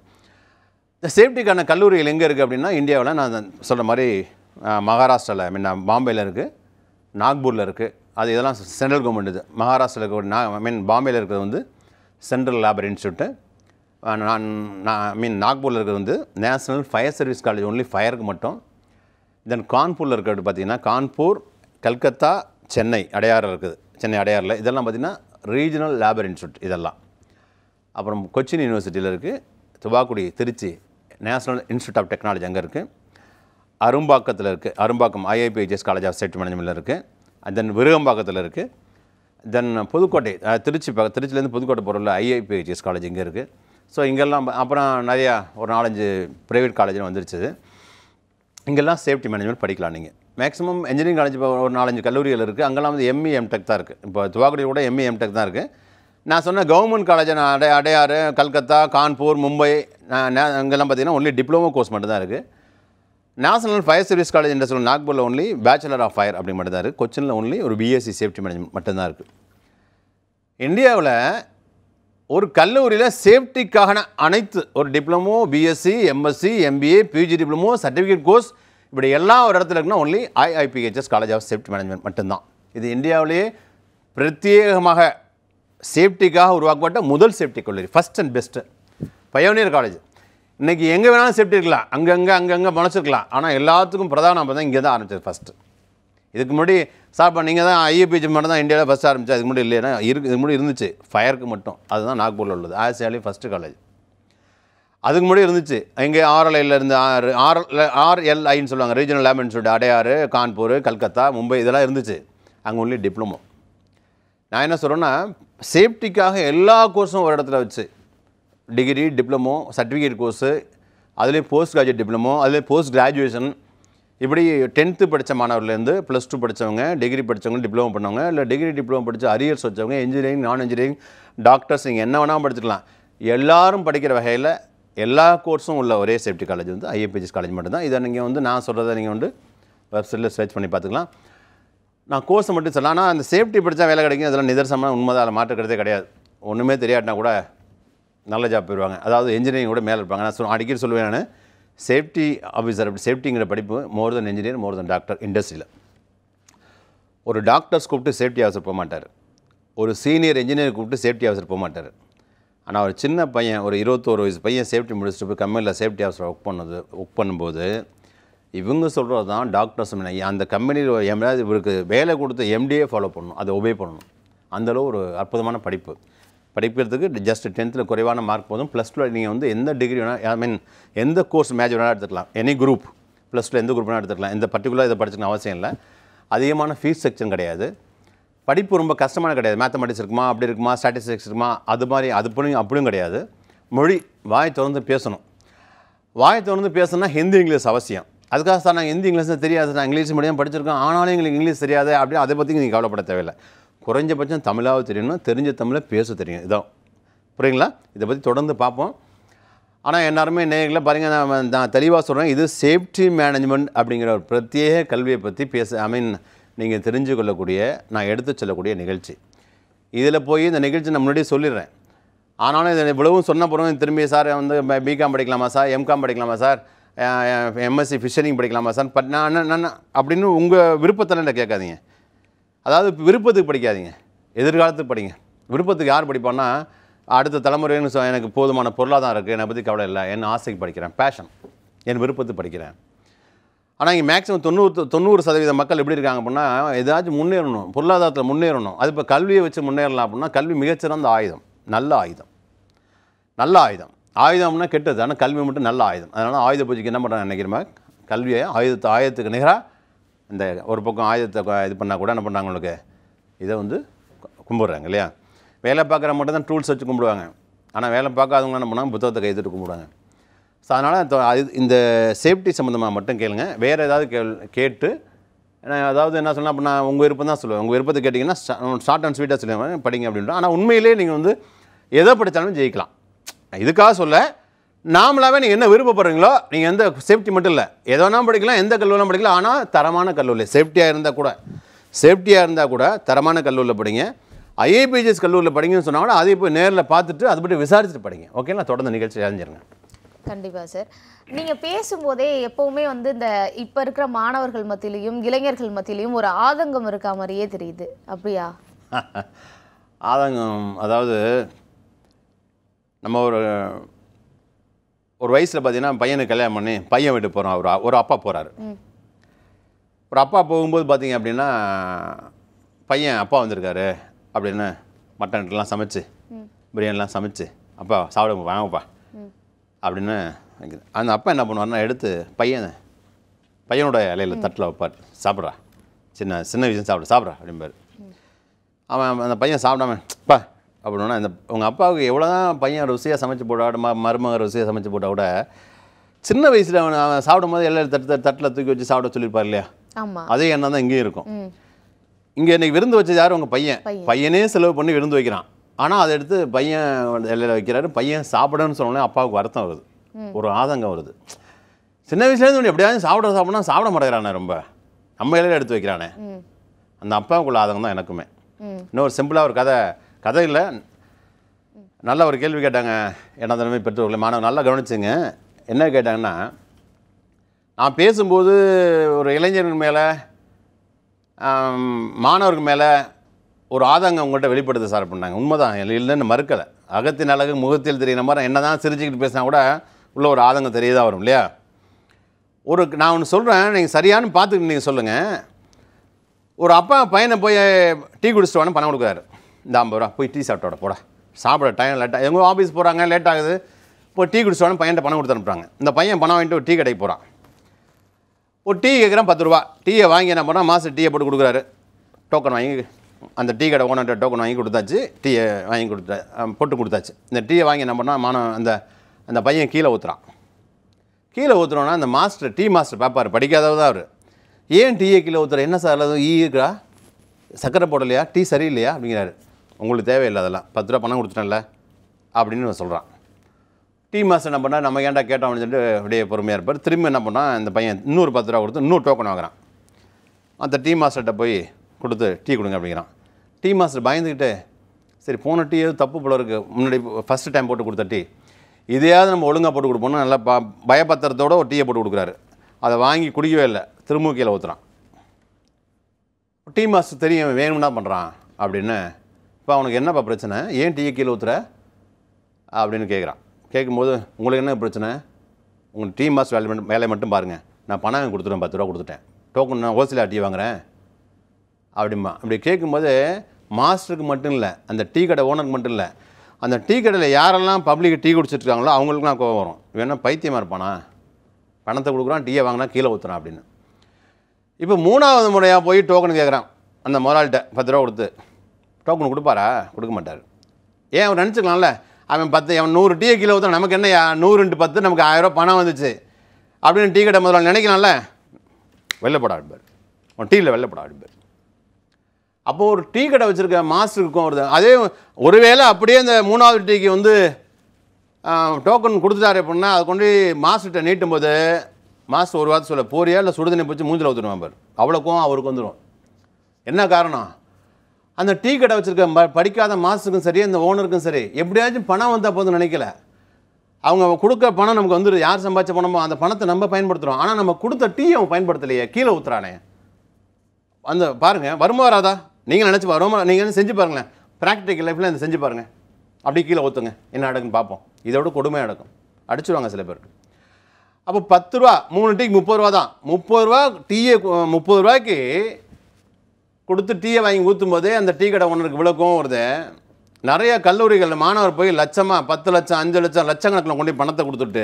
இந்த சேஃப்டிக்கான கல்லூரிகள் எங்கே இருக்குது அப்படின்னா இந்தியாவில் நான் சொல்கிற மாதிரி மகாராஷ்டிராவில் ஐ மீன் பாம்பேயில் இருக்குது நாக்பூரில் இருக்குது அது இதெல்லாம் சென்ட்ரல் கவர்மெண்ட் இது மகாராஷ்டிராவில் இருக்க நான் ஐ மீன் பாம்பேயில் இருக்கிறது வந்து சென்ட்ரல் லேபர் இன்ஸ்டியூட்டு நான் நான் ஐ மீன் நாக்பூரில் இருக்கிறது வந்து national fire service college only ஃபயருக்கு மட்டும் தென் கான்பூரில் இருக்கிறது பார்த்தீங்கன்னா கான்பூர் கல்கத்தா சென்னை அடையாறில் இருக்குது சென்னை அடையாறில் இதெல்லாம் பார்த்தீங்கன்னா ரீஜனல் லேபர் இன்ஸ்டியூட் இதெல்லாம் அப்புறம் கொச்சின் யூனிவர்சிட்டியில் இருக்குது துபாக்குடி Trichy national institute of technology அங்கே இருக்குது அரும்பாக்கத்தில் இருக்குது Arumbakkam IIPHS college of safety மேனேஜ்மெண்ட்டில் இருக்குது தென் விருகம்பாக்கத்தில் இருக்குது தென் புதுக்கோட்டை அஹ், திருச்சி பக்க திருச்சிலேருந்து புதுக்கோட்டை போகிறல ஐஐபிஹெச்எஸ் காலேஜ் இங்கே இருக்குது ஸோ இங்கெல்லாம் ப- அப்புறம் நிறையா ஒரு நாலஞ்சு ப்ரைவேட் காலேஜில் வந்துருச்சு இங்கெல்லாம் சேஃப்டி மேனேஜ்மெண்ட் படிக்கலாம் நீங்கள் மேக்ஸிமம் இன்ஜினியரிங் காலேஜ் இப்போ ஒரு நாலஞ்சு கல்லூரிகள் இருக்குது அங்கெல்லாம் வந்து எம்இ எம்டெக் தான் இருக்குது இப்போ துவாக்குடியில் கூட எம்இ எம்டெக் தான் இருக்குது நான் சொன்ன கவர்மெண்ட் காலேஜ் நான் அடை அடையாறு கல்கத்தா கான்பூர் மும்பை நான் நே- அங்கெல்லாம் பார்த்தீங்கன்னா ஒன்லி டிப்ளமோ கோர்ஸ் மட்டும் தான் இருக்குது நேஷனல் ஃபயர் சர்வீஸ் காலேஜ் என்று சொல்ல நாக்பூரில் ஒன்லி பேச்சுலர் ஆஃப் ஃபயர் அப்படி மட்டும் தான் இருக்குது கொச்சினில் ஒன்லி ஒரு பிஎஸ்சி சேஃப்டி மேனேஜ்மெண்ட் மட்டும்தான் இருக்குது இந்தியாவில் ஒரு கல்லூரியில் சேஃப்டிக்கான அனைத்து ஒரு diploma BSc MSc MBA PG diploma certificate course இப்படி எல்லாம் ஒரு இடத்துல இருக்குன்னா only IIPHS college of safety management மட்டும்தான் இது இந்தியாவிலேயே பிரத்யேகமாக சேஃப்டிக்காக உருவாக்கப்பட்ட முதல் சேஃப்டி கல்லூரி first and best pioneer college இன்றைக்கி எங்கே வேணாலும் சேஃப்டி இருக்கலாம் அங்கங்கே அங்கங்கே முளைச்சிருக்கலாம் ஆனால் எல்லாத்துக்கும் பிரதானம் அப்போ தான் இங்கே தான் ஆரம்பிச்சது ஃபஸ்ட்டு இதுக்கு முன்னாடி சார் இப்போ நீங்கள் தான் ஐஏபிஜி மட்டும் தான் இந்தியாவில் ஃபஸ்ட் ஆரம்பிச்சா அதுக்கு முன்னாடி இல்லையா இருக்கு இதுக்கு முன்னாடி இருந்துச்சு ஃபயருக்கு மட்டும் அதுதான் நாக்பூரில் உள்ளது ஆசியாலே ஃபஸ்ட்டு காலேஜ் அதுக்கு முன்னாடி இருந்துச்சு இங்கே ஆர்எல்ஐயில் இருந்து ஆர் ஆர்எல் ஆர்எல்ஐன்னு சொல்லுவாங்க regional lab institute Adyar Kanpur Calcutta Mumbai இதெல்லாம் இருந்துச்சு அங்கே ஒன்லி டிப்ளமோ நான் என்ன சொல்கிறேன்னா சேஃப்டிக்காக எல்லா கோர்ஸும் ஒரு இடத்துல வச்சு டிகிரி டிப்ளமோ சர்டிஃபிகேட் கோர்ஸு அதுலேயும் போஸ்ட் கிராஜுவேட் டிப்ளமோ அதுலேயும் போஸ்ட் கிராஜுவேஷன் இப்படி டென்த்து படித்த மாணவர்லேருந்து ப்ளஸ் டூ படித்தவங்க டிகிரி படித்தவங்க டிப்ளமோ பண்ணவங்க இல்லை டிகிரி டிப்ளமோ படித்த அரியர்ஸ் வச்சவங்க இன்ஜினியரிங் நான் இன்ஜினியரிங் டாக்டர்ஸ் நீங்கள் என்ன வேணாலும் படிச்சுக்கலாம் எல்லாரும் படிக்கிற வகையில் எல்லா கோர்ஸும் உள்ள ஒரே சேஃப்டி காலேஜ் வந்து ஐஏபிஎஸ் காலேஜ் மட்டும்தான் இதை நீங்கள் வந்து நான் சொல்கிறத நீங்கள் வந்து வெப்சைட்டில் சர்ச் பண்ணி பார்த்துக்கலாம் நான் கோர்ஸை மட்டும் சொல்லலாம் ஆனால் அந்த சேஃப்டி படித்தா வேலை கிடைக்கும் அதெல்லாம் நிதர்சனமான உண்மை தான் அதில் மாற்றுக்கிறதே கிடையாது ஒன்றுமே தெரியாட்டினா கூட நல்ல ஜாப் போயிடுவாங்க அதாவது இன்ஜினியரிங் கூட மேலே இருப்பாங்க நான் சொல் அடிக்கடி சொல்லுவேன் நான் சேஃப்டி ஆஃபீஸர் அப்படி சேஃப்டிங்கிற படிப்பு மோர் தென் இன்ஜினியர் மோர் தென் டாக்டர் இண்டஸ்ட்ரியில் ஒரு டாக்டர்ஸ் கூப்பிட்டு சேஃப்டி ஆஃபீஸர் போக மாட்டார் ஒரு சீனியர் இன்ஜினியர் கூப்பிட்டு சேஃப்டி ஆஃபீஸர் போக மாட்டார் ஆனால் ஒரு சின்ன பையன் ஒரு இருபத்தோரு வயசு பையன் சேஃப்டி முடிச்சுட்டு போய் கம்பெனியில் சேஃப்டி ஆஃபீஸர் ஒர்க் பண்ணது ஒர்க் பண்ணும்போது இவங்க சொல்கிறது தான் டாக்டர்ஸ் அந்த கம்பெனியில் எம்ஏதாவது இவருக்கு வேலை கொடுத்த எம்டியே ஃபாலோ பண்ணணும் அதை ஒபே பண்ணணும் அந்தளவு ஒரு அற்புதமான படிப்பு படிக்கிறதுக்கு ஜஸ்ட் டென்த்தில் குறைவான மார்க் போதும் ப்ளஸ் டூவில் நீங்கள் வந்து எந்த டிகிரி வேணால் ஐ மீன் எந்த கோர்ஸ் மேஜர் வேணால் எடுத்துக்கலாம் எனி குரூப் ப்ளஸ் டூவில் எந்த குரூப் வேணால் எடுத்துக்கலாம் இந்த பர்டிகுலர் இதை படிச்சுக்கணும் அவசியம் இல்லை அதிகமான ஃபீஸ் செக்ஷன் கிடையாது படிப்பு ரொம்ப கஷ்டமான கிடையாது மேத்தமெட்டிக்ஸ் இருக்குமா அப்படி இருக்குமா ஸ்டாட்டிஸ்டிக்ஸ் இருக்குமா அது மாதிரி அது பண்ணி அப்படியும் கிடையாது மொழி வாய் திறந்து பேசணும் வாய் திறந்து பேசணும்னா ஹிந்தி இங்கிலீஷ் அவசியம் அதுக்காக சார் நாங்கள் ஹிந்தி இங்கிலீஷ் தான் தெரியாது நான் இங்கிலீஷ் மீடியம் படிச்சிருக்கோம் ஆனாலும் எங்களுக்கு இங்கிலீஷ் தெரியாது அப்படி அதை பற்றி நீங்கள் கவலைப்பட தேவையில்லை குறைஞ்சபட்சம் தமிழாவது தெரியணும் தெரிஞ்ச தமிழை பேச தெரியும் இதான் புரியுங்களா இதை பற்றி தொடர்ந்து பார்ப்போம் ஆனால் எல்லாருமே நேரில் பாருங்கள் நான் நான் தெளிவாக சொல்கிறேன் இது சேஃப்டி மேனேஜ்மெண்ட் அப்படிங்கிற ஒரு பிரத்யேக கல்வியை பற்றி பேச ஐ மீன் நீங்கள் தெரிஞ்சு கொள்ளக்கூடிய நான் எடுத்து சொல்லக்கூடிய நிகழ்ச்சி இதில் போய் இந்த நிகழ்ச்சி நான் முன்னாடியே சொல்லிடுறேன் ஆனாலும் இதை இவ்வளவும் சொன்ன பிறகு திரும்பி சார் வந்து பிகாம் படிக்கலாமா சார் எம்காம் படிக்கலாமா சார் எம்எஸ்சி ஃபிஷரிங் படிக்கலாமா சார் பட் நான் என்ன- நான் அப்படின்னு உங்கள் விருப்பத்தில் கேட்காதீங்க அதாவது விருப்பத்துக்கு படிக்காதீங்க எதிர்காலத்துக்கு படிங்க விருப்பத்துக்கு யார் படிப்பான்னா அடுத்த தலைமுறைன்னு சொ- எனக்கு போதுமான பொருளாதாரம் இருக்குது என்னை பற்றி கவலை இல்லை என் ஆசைக்கு படிக்கிறேன் பேஷன் என் விருப்பத்துக்கு படிக்கிறேன் ஆனால் இங்கே மேக்ஸிமம் தொண்ணூறு தொண்ணூறு சதவீத மக்கள் எப்படி இருக்காங்க அப்படின்னா ஏதாச்சும் முன்னேறணும் பொருளாதாரத்தில் முன்னேறணும் அது இப்போ கல்வியை வச்சு முன்னேறலாம் அப்படின்னா கல்வி மிகச்சிறந்த ஆயுதம் நல்ல ஆயுதம் நல்ல ஆயுதம் ஆயுதம்னா கெட்டது ஆனால் கல்வி மட்டும் நல்ல ஆயுதம் அதனால் ஆயுத பூஜைக்கு என்ன பண்ணுறாங்க நினைக்கிறமா கல்வியை ஆயுதத்தை ஆயுதத்துக்கு நிகராக இந்த ஒரு பக்கம் ஆயுதத்தை கொ- இது பண்ணால் கூட என்ன பண்ணுறாங்க உங்களுக்கு இதை வந்து கு- கும்பிடுறாங்க இல்லையா வேலை பார்க்குற மட்டும் தான் டூல்ஸ் வச்சு கும்பிடுவாங்க ஆனால் வேலை பார்க்காதவங்க என்ன பண்ணாங்க புத்தகத்தை கைத்துட்டு கும்பிடுவாங்க ஸோ அதனால் இந்த சேஃப்டி சம்மந்தமாக மட்டும் கேளுங்க வேறு ஏதாவது கேள் கேட்டு நான் அதாவது என்ன சொன்னால் அப்போ நான் உங்கள் விருப்பம் தான் சொல்லுவேன் உங்கள் விருப்பத்தை கேட்டிங்கன்னா ஷார்ட் அண்ட் ஸ்வீட்டாக சொல்லுவேன் படிங்க அப்படின்ட்டு ஆனால் உண்மையிலே நீங்கள் வந்து எதை படித்தாலும் ஜெயிக்கலாம் இதுக்காக சொல்ல நாமளாவே நீங்கள் என்ன விருப்பப்படுறீங்களோ நீங்கள் எந்த சேஃப்டி மட்டும் இல்லை எதை வேணாலும் படிக்கலாம் எந்த கல்லூரிலாம் படிக்கலாம் ஆனால் தரமான கல்லூரி சேஃப்டியாக இருந்தால் கூட சேஃப்டியாக இருந்தால் கூட தரமான கல்லூரியில் படிங்க ஐஏபிஜிஎஸ் கல்லூரியில் படிங்கன்னு சொன்னாங்கன்னா அதை போய் நேரில் பார்த்துட்டு அதை பற்றி விசாரிச்சுட்டு படிங்க ஓகேங்களா தொடர்ந்து நிகழ்ச்சி அறிஞ்சிருங்க கண்டிப்பா சார் நீங்க பேசும்போதே எப்பவுமே வந்து இந்த இப்ப இருக்கிற மாணவர்கள் மத்தியிலையும் இளைஞர்கள் மத்தியிலையும் ஒரு ஆதங்கம் இருக்கா மாதிரியே தெரியுது அப்படியா ஆதங்கம் அதாவது நம்ம ஒரு ஒரு வயசில் பார்த்தீங்கன்னா பையனுக்கு கல்யாணம் பண்ணி பையன் வீட்டுக்கு போகிறோம் ஒரு ஒரு அப்பா போகிறாரு ம். ஒரு அப்பா போகும்போது பார்த்தீங்க அப்படின்னா பையன் அப்பா வந்திருக்காரு அப்படின்னு மட்டன்லாம் சமைச்சு பிரியாணிலாம் சமைச்சு அப்பா சாப்பிட வாங்கப்பா அப்படின்னு வைக்குது. அந்த அப்பா என்ன பண்ணுவாருன்னா எடுத்து பையன் பையனோட இலையில தட்டில் வைப்பார் சாப்பிட்றா சின்ன சின்ன விஷயம் சாப்பிட சாப்பிட்றா அப்படிம்பாரு அவன் அந்த பையன் சாப்பிடாம பா அப்படின்னா இந்த உங்கள் அப்பாவுக்கு எவ்வளோ தான் பையன் ருசியாக சமைச்சு போட்டா ம மருமக ருசியாக சமைச்சு போட்டா கூட சின்ன வயசில் அவன் அவன் சாப்பிடும் போது எல்லாம் தட்டு தட்டில் தூக்கி வச்சு சாப்பிட சொல்லியிருப்பார் இல்லையா ஆமா அதே எண்ணம் தான் இங்கேயும் இருக்கும் ம் இங்கே இன்னைக்கு விருந்து வச்சது யார் உங்கள் பையன் பையன். பையனே செலவு பண்ணி விருந்து வைக்கிறான் ஆனால் அதை எடுத்து பையன் இலையில வைக்கிறாரு பையன் சாப்பிடணும்னு சொன்னோடனே அப்பாவுக்கு வருத்தம் வருது ஒரு ஆதங்கம் வருது சின்ன வயசுலேருந்து எப்படியாவது சாப்பிட சாப்பிடணும் சாப்பிட மாட்டேங்கிறானே ரொம்ப நம்ம இலையில எடுத்து வைக்கிறானே ம் அந்த அப்பாவுக்குள்ள ஆதங்கம் தான் எனக்குமே ம் இன்னொரு சிம்பிளாக ஒரு கதை கதை இல்லை நல்ல ஒரு கேள்வி கேட்டாங்க என்ன தடவை பெற்றோர்களை மாணவர் நல்லா கவனிச்சுங்க என்ன கேட்டாங்கன்னா நான் பேசும்போது ஒரு இளைஞர்கள் மேலே மாணவர்கள் மேலே ஒரு ஆதங்கம் உங்கள்கிட்ட வெளிப்படுது சார் பண்ணாங்க உண்மைதான் இல்லை- இல்லைன்னு மறுக்கலை அகத்தின் அழகு முகத்தில் தெரியுற மாதிரி என்ன தான் சிரிச்சுக்கிட்டு பேசினா கூட உள்ள ஒரு ஆதங்கம் தெரியதான் வரும் இல்லையா ஒரு நான் ஒன்று சொல்கிறேன் நீங்கள் சரியானு பார்த்துக்கிட்டு நீங்கள் சொல்லுங்கள் ஒரு அப்பா பையனை போய் டீ குடிச்சிட்டு வான்னு பணம் கொடுக்குறாரு இந்த ஐம்பது ரூபா போய் டீ சாப்பிட்டோட போடா சாப்பிட டைம் லேட்டாக எங்கள் ஆஃபீஸ் போகிறாங்க லேட் ஆகுது போய் டீ குடிச்சிட்டு வான்னு பையன்ட்ட பணம் கொடுத்து அனுப்புறாங்க இந்த பையன் பணம் வாங்கிட்டு ஒரு டீ கடைக்கு போகிறான் ஒரு டீ கேட்குறான் பத்து ரூபா டீயை வாங்கி என்ன பண்ணால் மாதம் டீயை போட்டு கொடுக்குறாரு டோக்கன் வாங்கி அந்த டீ கடை ஓனர்கிட்ட டோக்கன் வாங்கி கொடுத்தாச்சு டீயை வாங்கி கொடுத்தா அஹ், போட்டு கொடுத்தாச்சு இந்த டீயை வாங்கி என்ன பண்ணால் மாணவன் அந்த அந்த பையன் கீழே ஊற்றுறான் கீழே ஊற்றுறோன்னா அந்த மாஸ்டர் டீ மாஸ்டர் பார்ப்பார் படிக்காதவர் தான் அவர் ஏன் டீயை கீழே ஊற்றுற என்ன சார் அது ஈ இருக்கா சக்கரை போடலையா டீ சரியில்லையா அப்படிங்கிறாரு உங்களுக்கு தேவையில்லை அதெல்லாம் பத்து ரூபா பணம் கொடுத்துட்டேன்ல அப்படின்னு சொல்கிறான் டீ மாஸ்டர் என்ன பண்ணால் நம்ம ஏன்டா கேட்டோம் அப்படின்னு சொல்லிட்டு அப்படியே பொறுமையாக இருப்பார் திரும்பி என்ன பண்ணால் இந்த பையன் இன்னொரு பத்து ரூபா கொடுத்து இன்னொரு டோக்கன் வாங்குறான் அந்த டீ மாஸ்டர்கிட்ட போய் கொடுத்து டீ கொடுங்க அப்படிங்கிறான் டீ மாஸ்டர் பயந்துக்கிட்டு சரி போன டீ எதுவும் தப்பு போல இருக்குது முன்னாடி ஃபஸ்ட்டு டைம் போட்டு கொடுத்த டீ இதையாவது நம்ம ஒழுங்காக போட்டு கொடுப்போம்னு நல்லா ப பயபத்திரத்தோட ஒரு டீயை போட்டு கொடுக்குறாரு அதை வாங்கி குடிக்கவே இல்லை திரும்ப கீழே ஊற்றுறான் டீ மாஸ்டர் தெரியும் வேணும்னா பண்ணுறான் அப்படின்னு இப்போ அவனுக்கு என்னப்பா பிரச்சனை ஏன் டீயை கீழே ஊற்றுற அப்படின்னு கேட்குறான் கேட்கும்போது உங்களுக்கு என்ன பிரச்சனை உங்கள் டீ மாஸ்டர் வேலை மட்டும் வேலையை மட்டும் பாருங்கள் நான் பணம் வாங்கி கொடுத்துட்டேன் பத்து ரூபா கொடுத்துட்டேன் டோக்கன் நான் ஹோல்சேல் டீ வாங்குறேன் அப்படிம்பா அப்படி கேட்கும்போது மாஸ்டருக்கு மட்டும் இல்லை அந்த டீ கடை ஓனருக்கு மட்டும் இல்லை அந்த டீ கடையில் யாரெல்லாம் பப்ளிக் டீ குடிச்சிட்டு இருக்காங்களோ அவங்களுக்குலாம் கோவம் வரும் வேணா பைத்தியமாக இருப்பானா பணத்தை கொடுக்குறான் டீயை வாங்கினா கீழே ஊற்றுறான் அப்படின்னு இப்போ மூணாவது முறையாக போய் டோக்கன் கேட்குறான் அந்த முதலாளிகிட்ட பத்து ரூபா கொடுத்து டோக்கன் கொடுப்பாரா கொடுக்க மாட்டார் ஏன் அவர் நினச்சிக்கலாம்ல அவன் பத்து அவன் நூறு டீயை கீழே ஊற்ற நமக்கு என்னையா நூறு இன்ட்டு பத்து நமக்கு ஆயிரம் ரூபாய் பணம் வந்துச்சு அப்படின்னு டீ கடை முதலாளி நினைக்கலாம்ல வெள்ளைப்பட ஆடுப்பார் உன் டீயில் வெள்ளைப்பட ஆடுப்பார் அப்போ ஒரு டீ கடை வச்சுருக்க மாஸ்டருக்கும் வருது அதே ஒருவேளை அப்படியே இந்த மூணாவது டீக்கு வந்து டோக்கன் கொடுத்துட்டாரு அப்படின்னா அதை கொண்டு மாஸ்டர்கிட்ட நீட்டும் போது மாஸ்டர் ஒரு வார்த்தை சொல்ல போறியா இல்லை சுடுதண்ணி பிடிச்சி மூஞ்சில் ஊற்றுடுவான் பார் அவ்வளோக்கும் அவருக்கு வந்துடும் என்ன காரணம் அந்த டீ கடை வச்சுருக்க ம படிக்காத மாஸ்டருக்கும் சரி அந்த ஓனருக்கும் சரி எப்படியாச்சும் பணம் வந்தால் போதும் நினைக்கல அவங்க கொடுக்க பணம் நமக்கு வந்துடுது யார் சம்பாதிச்ச பணமோ அந்த பணத்தை நம்ம பயன்படுத்துகிறோம் ஆனால் நம்ம கொடுத்த டீ அவன் பயன்படுத்தலையே கீழே ஊத்துறானே அந்த பாருங்கள் வருமா வராதா நீங்கள் நினச்சி வருமா நீங்கள் செஞ்சு பாருங்களேன் ப்ராக்டிக்கல் லைஃப்பில் இந்த செஞ்சு பாருங்கள் அப்படி கீழே ஊற்றுங்க என்ன நடக்குன்னு பார்ப்போம் இதோட கொடுமை நடக்கும் அடிச்சிருவாங்க சில பேர் அப்போ பத்து ரூபா மூணு டீக்கு முப்பது ரூபா தான் முப்பது ரூபா டீயை கு- முப்பது ரூபாய்க்கு கொடுத்து டீயை வாங்கி ஊற்றும் போதே அந்த டீ கடை ஒன்றுக்கு விளக்கம் வருது நிறைய கல்லூரிகள் மாணவர் போய் லட்சமாக பத்து லட்சம் அஞ்சு லட்சம் லட்சக்கணக்கில் கொண்டு போய் பணத்தை கொடுத்துட்டு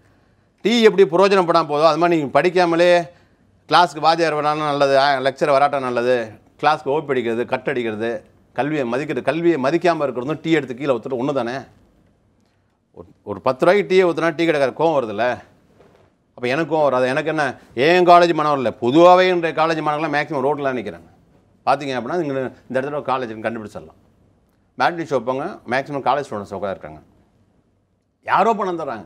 டீ எப்படி பிரயோஜனப்படாமல் போதோ அது மாதிரி நீங்கள் படிக்காமலே கிளாஸ்க்கு வாத்தியார் வராலும் நல்லது லெக்சர் வராட்டம் நல்லது கிளாஸ்க்கு ஓப்பி அடிக்கிறது கட் அடிக்கிறது கல்வியை மதிக்கிறது கல்வியை மதிக்காமல் இருக்கிறதும் டீ எடுத்து கீழே ஊற்றுட்டு ஒன்று தானே ஒரு ஒரு பத்து ரூபாய்க்கு டீயை ஊற்றுனா டீ கடைக்கார கோவம் வருதுல்ல அப்போ எனக்கு கோவம் வராது எனக்கு என்ன ஏன் காலேஜ் மாணவர் இல்லை பொதுவாகவே இன்றைய காலேஜ் மாணவர்கள்லாம் மேக்ஸிமம் ரோட்டில் நிற்கிறாங்க பார்த்தீங்க அப்படின்னா இங்கே இந்த இடத்துல காலேஜ் கண்டுபிடிச்சிடலாம் மேட்னி ஷோ வைப்பாங்க மேக்ஸிமம் காலேஜ் ஸ்டூடெண்ட்ஸ் உட்கார இருக்காங்க யாரோ பணம் தர்றாங்க